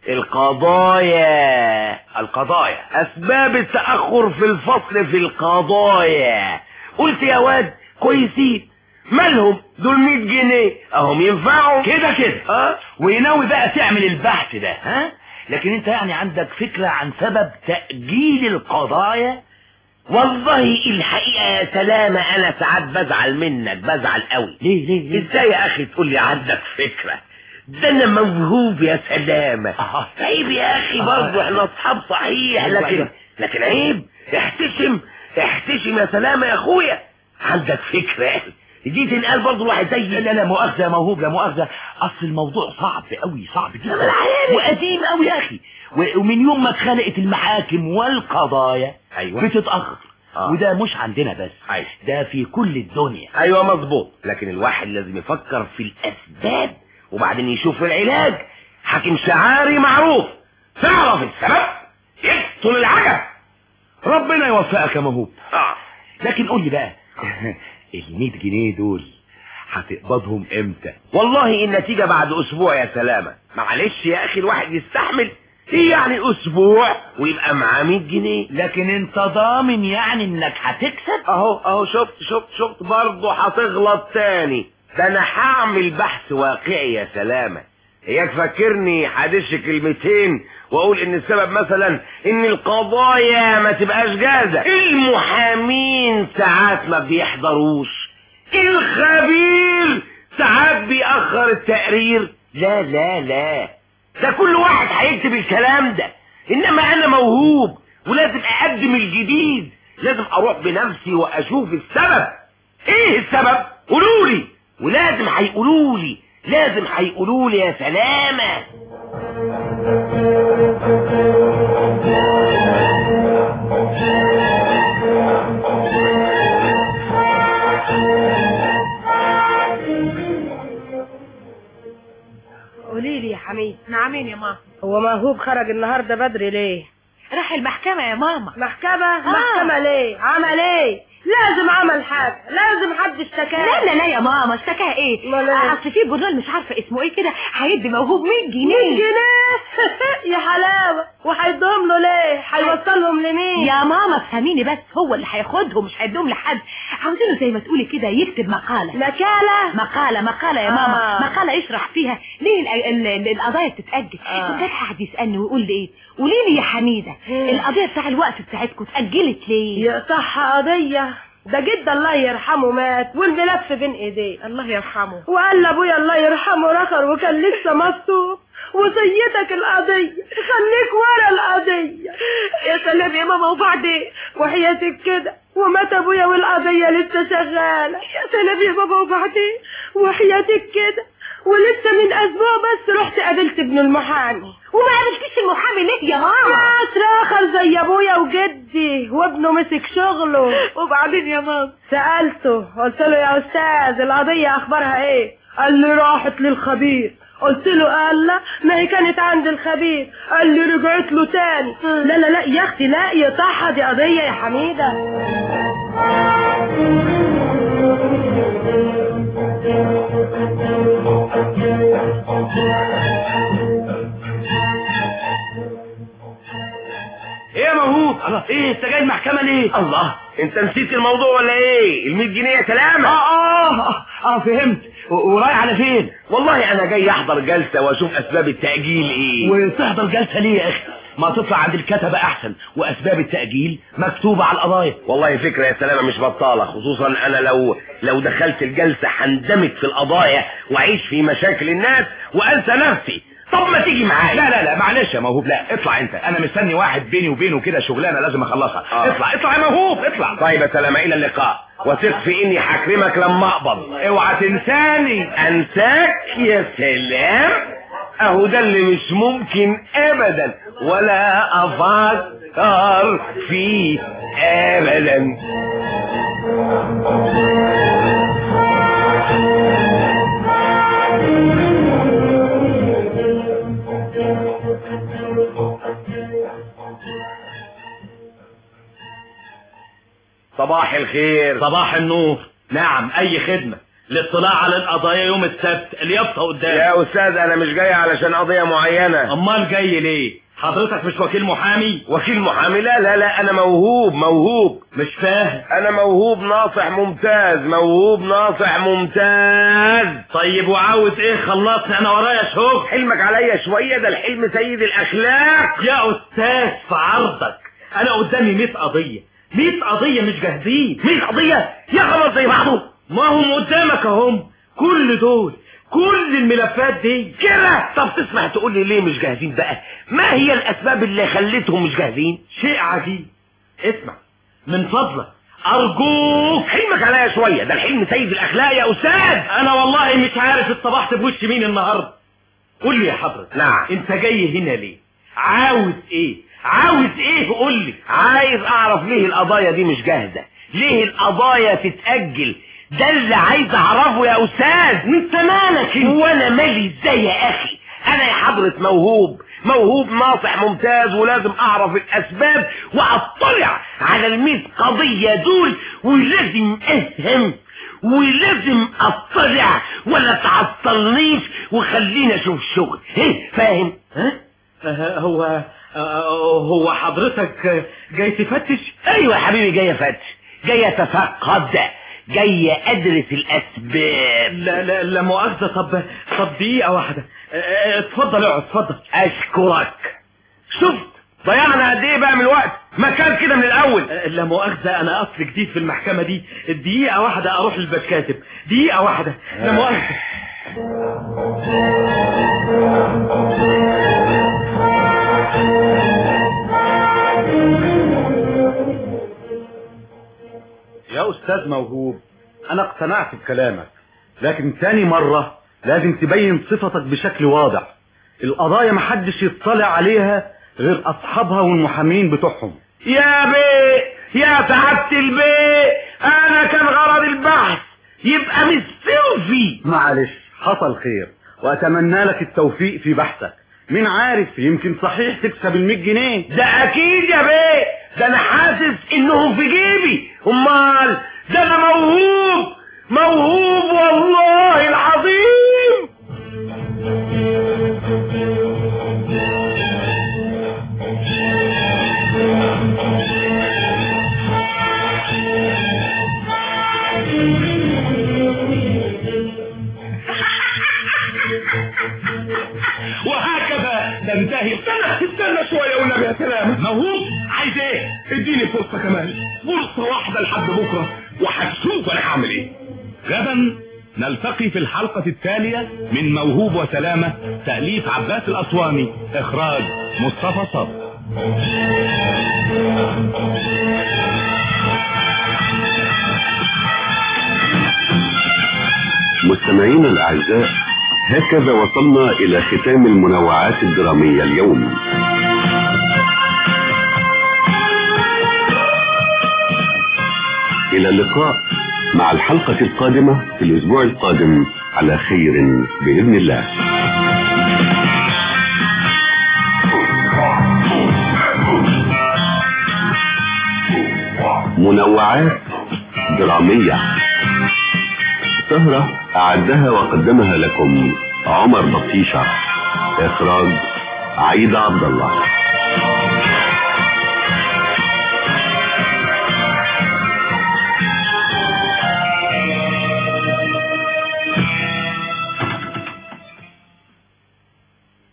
Speaker 18: القضايا
Speaker 2: القضايا
Speaker 18: اسباب التأخر في الفصل في القضايا قلت يا واد كويسين مالهم دول 100 جنيه اهم ينفعوا
Speaker 2: كده كده
Speaker 18: اه
Speaker 2: وناوي بقى تعمل البحث ده ها لكن انت يعني عندك فكرة عن سبب تأجيل القضايا
Speaker 18: والله الحقيقة يا سلامة انا ساعات بزعل منك بزعل قوي
Speaker 2: ليه ليه ليه
Speaker 18: ازاي يا اخي تقول لي عندك فكرة ده انا موهوب يا سلامة
Speaker 2: آه.
Speaker 18: عيب يا اخي برضه احنا اصحاب صحيح
Speaker 2: أيوة،
Speaker 18: لكن
Speaker 2: أيوة.
Speaker 18: لكن عيب احتشم احتشم يا سلامة يا اخويا عندك فكرة دي تنقال برضه الواحد زي
Speaker 2: لا لا لا مؤاخذة يا موهوب لا مؤاخذة اصل الموضوع صعب قوي صعب
Speaker 18: أنا
Speaker 2: جدا
Speaker 18: عارف.
Speaker 2: وقديم قوي يا اخي و- ومن يوم ما اتخلقت المحاكم والقضايا
Speaker 18: أيوة.
Speaker 2: بتتأخر
Speaker 18: آه.
Speaker 2: وده مش عندنا بس
Speaker 18: أيوة.
Speaker 2: ده في كل الدنيا
Speaker 18: ايوه مظبوط لكن الواحد لازم يفكر في الاسباب وبعدين يشوف العلاج حاكم شعاري معروف تعرف السبب يقتل العجب
Speaker 2: ربنا يوفقك يا موهوب
Speaker 18: آه.
Speaker 2: لكن قول لي بقى ال 100 جنيه دول هتقبضهم امتى
Speaker 18: والله النتيجة بعد اسبوع يا سلامة معلش يا اخي الواحد يستحمل ايه يعني اسبوع ويبقى معاه 100 جنيه
Speaker 2: لكن انت ضامن يعني انك هتكسب
Speaker 18: اهو اهو شفت شفت شفت برضه هتغلط تاني ده انا هعمل بحث واقعي يا سلامة اياك فاكرني هدش كلمتين واقول ان السبب مثلا ان القضايا ما تبقاش جاهزة المحامين ساعات ما بيحضروش الخبير ساعات بيأخر التقرير لا لا لا ده كل واحد هيكتب الكلام ده انما انا موهوب ولازم اقدم الجديد لازم اروح بنفسي واشوف السبب ايه السبب قولولي ولازم هيقولولي لازم هيقولولي يا سلامة
Speaker 20: قولي لي يا حميد
Speaker 21: نعمين يا ماما
Speaker 20: هو موهوب خرج النهارده بدري ليه
Speaker 21: راح المحكمة يا ماما
Speaker 20: محكمة محكمة ليه عمل ايه لازم عمل حاجة لازم حد اشتكاه
Speaker 21: لا لا لا يا ماما اشتكاها ايه
Speaker 20: أمال إيه؟
Speaker 21: اصل في جورنال مش عارفه اسمه ايه كده هيدي موهوب 100
Speaker 20: 100
Speaker 21: جنيه
Speaker 20: جنيه يا حلاوة وهيدوهم له ليه هيوصلهم لمين
Speaker 21: يا ماما افهميني بس هو اللي هياخدهم مش هيديهم لحد عاوزينه زي ما تقولي كده يكتب مقالة
Speaker 20: مكالة
Speaker 21: مقالة مقالة يا ماما
Speaker 20: آه.
Speaker 21: مقالة يشرح فيها ليه ال- ال- ال- القضايا بتتأجل
Speaker 20: آه.
Speaker 21: كنت قاعد يسألني ويقول لي ايه قولي لي يا حميدة
Speaker 20: إيه؟
Speaker 21: القضية بتاع الوقت بتاعتكم اتأجلت ليه
Speaker 20: يا صح قضية ده جد الله يرحمه مات والملف بين ايديه
Speaker 21: الله يرحمه
Speaker 20: وقال لابويا الله يرحمه رخر وكان لسه مصوب وسيدك القضية خليك ورا القضية
Speaker 21: يا سلام يا ماما وبعدين
Speaker 20: وحياتك كده ومات ابويا والقضية لسه شغالة
Speaker 21: يا سلام يا بابا وبعدين
Speaker 20: وحياتك كده ولسه من اسبوع بس رحت قابلت ابن المحامي
Speaker 21: وما قابلتيش المحامي ليه يا ماما
Speaker 20: ناس راخر زي ابويا وجدي وابنه مسك شغله
Speaker 21: وبعدين يا ماما
Speaker 20: سألته قلت له يا استاذ القضية اخبارها ايه قال لي راحت للخبير قلت له قال لا ما هي كانت عند الخبير قال لي رجعت له تاني لا لا لا يا اختي لا يطحها دي قضية يا حميدة
Speaker 2: ايه يا موهوب الله ايه انت جاي المحكمة ليه
Speaker 18: الله انت نسيت الموضوع ولا ايه ال 100 جنيه يا سلامة
Speaker 2: اه اه اه فهمت و- ورايح على فين
Speaker 18: والله انا جاي احضر جلسة واشوف اسباب التأجيل ايه
Speaker 2: وتحضر جلسة ليه يا اخي ما تطلع عند الكتبة احسن واسباب التأجيل مكتوبة على القضايا
Speaker 18: والله فكرة يا سلامة مش بطالة خصوصا انا لو لو دخلت الجلسة هندمج في القضايا واعيش في مشاكل الناس وانسى نفسي طب ما تيجي معايا
Speaker 7: لا لا لا معلش يا موهوب لا اطلع انت انا مستني واحد بيني وبينه كده شغلانه لازم اخلصها
Speaker 18: آه.
Speaker 7: اطلع اطلع يا موهوب اطلع
Speaker 18: طيب يا سلامة الى اللقاء وثق في اني هكرمك لما اقبض
Speaker 7: اوعى تنساني
Speaker 18: انساك يا سلام اهو ده اللي مش ممكن ابدا ولا افكر فيه ابدا صباح الخير
Speaker 2: صباح النور نعم اي خدمة الاطلاع على القضايا يوم السبت اليافطة قدام
Speaker 18: يا استاذ انا مش جاي علشان قضية معينة
Speaker 2: امال جاي ليه حضرتك مش وكيل محامي
Speaker 18: وكيل محامي لا لا لا انا موهوب موهوب
Speaker 2: مش فاهم
Speaker 18: انا موهوب ناصح ممتاز موهوب ناصح ممتاز
Speaker 2: طيب وعاوز ايه خلصني انا ورايا شغل
Speaker 18: حلمك عليا شوية ده الحلم سيد الاخلاق
Speaker 2: يا استاذ في عرضك انا قدامي 100 قضية 100 قضية مش جاهزين
Speaker 18: 100 قضية يا خبر زي بعضه
Speaker 2: ما هم قدامك اهم كل دول كل الملفات دي
Speaker 18: كده طب تسمح تقول لي ليه مش جاهزين بقى ما هي الاسباب اللي خلتهم مش جاهزين
Speaker 2: شيء عجيب اسمع من فضلك ارجوك
Speaker 18: حلمك عليا شوية ده الحلم سيد الاخلاق يا استاذ
Speaker 2: انا والله مش عارف اتصبحت بوش مين النهارده قول لي يا حضرتك
Speaker 18: نعم
Speaker 2: انت جاي هنا ليه عاوز ايه عاوز ايه قول لي
Speaker 18: عايز اعرف ليه القضايا دي مش جاهزة ليه القضايا تتأجل ده اللي عايز اعرفه يا استاذ
Speaker 2: انت مالك انت
Speaker 18: وانا مالي ازاي يا اخي انا يا حضرة موهوب موهوب ناصح ممتاز ولازم اعرف الاسباب واطلع على الميت قضية دول ولازم افهم ولازم اطلع ولا تعطلنيش وخليني اشوف شغل ايه فاهم
Speaker 2: ها آه، هو آه، هو حضرتك جاي تفتش
Speaker 18: ايوه يا حبيبي جاي افتش جاي اتفقد جاي ادرس الاسباب
Speaker 2: لا لا لا مؤاخذة طب طب دقيقة واحدة آه، آه، اتفضل اقعد اتفضل
Speaker 18: اشكرك شفت ضيعنا قد ايه بقى من الوقت ما كان كده من الاول
Speaker 2: آه، لا مؤاخذة انا اصل جديد في المحكمة دي دقيقة واحدة اروح للبكاتب دقيقة واحدة لا مؤاخذة
Speaker 16: يا أستاذ موهوب أنا اقتنعت بكلامك لكن تاني مرة لازم تبين صفتك بشكل واضح القضايا محدش يطلع عليها غير أصحابها والمحامين بتوعهم
Speaker 18: يا بيه يا سعادة البيه انا كان غرض البحث يبقى مستوفي
Speaker 16: معلش حصل خير وأتمنى لك التوفيق في بحثك مين عارف يمكن صحيح تكسب المية جنيه
Speaker 18: ده اكيد يا بيه ده انا حاسس انهم في جيبي امال ده انا موهوب موهوب والله العظيم
Speaker 11: وهكذا ننتهي استنى استنى شوية والنبي يا سلام موهوب عايز ايه اديني فرصة كمان فرصة واحدة لحد بكرة وهتشوف انا هعمل ايه غدا نلتقي في الحلقة التالية من موهوب وسلامة تأليف عباس الأسواني إخراج مصطفى صبر
Speaker 1: مستمعينا الأعزاء هكذا وصلنا إلى ختام المنوعات الدرامية اليوم إلى اللقاء مع الحلقة القادمة في الأسبوع القادم على خير بإذن الله منوعات درامية سهرة أعدها وقدمها لكم عمر بطيشة إخراج عيد عبد الله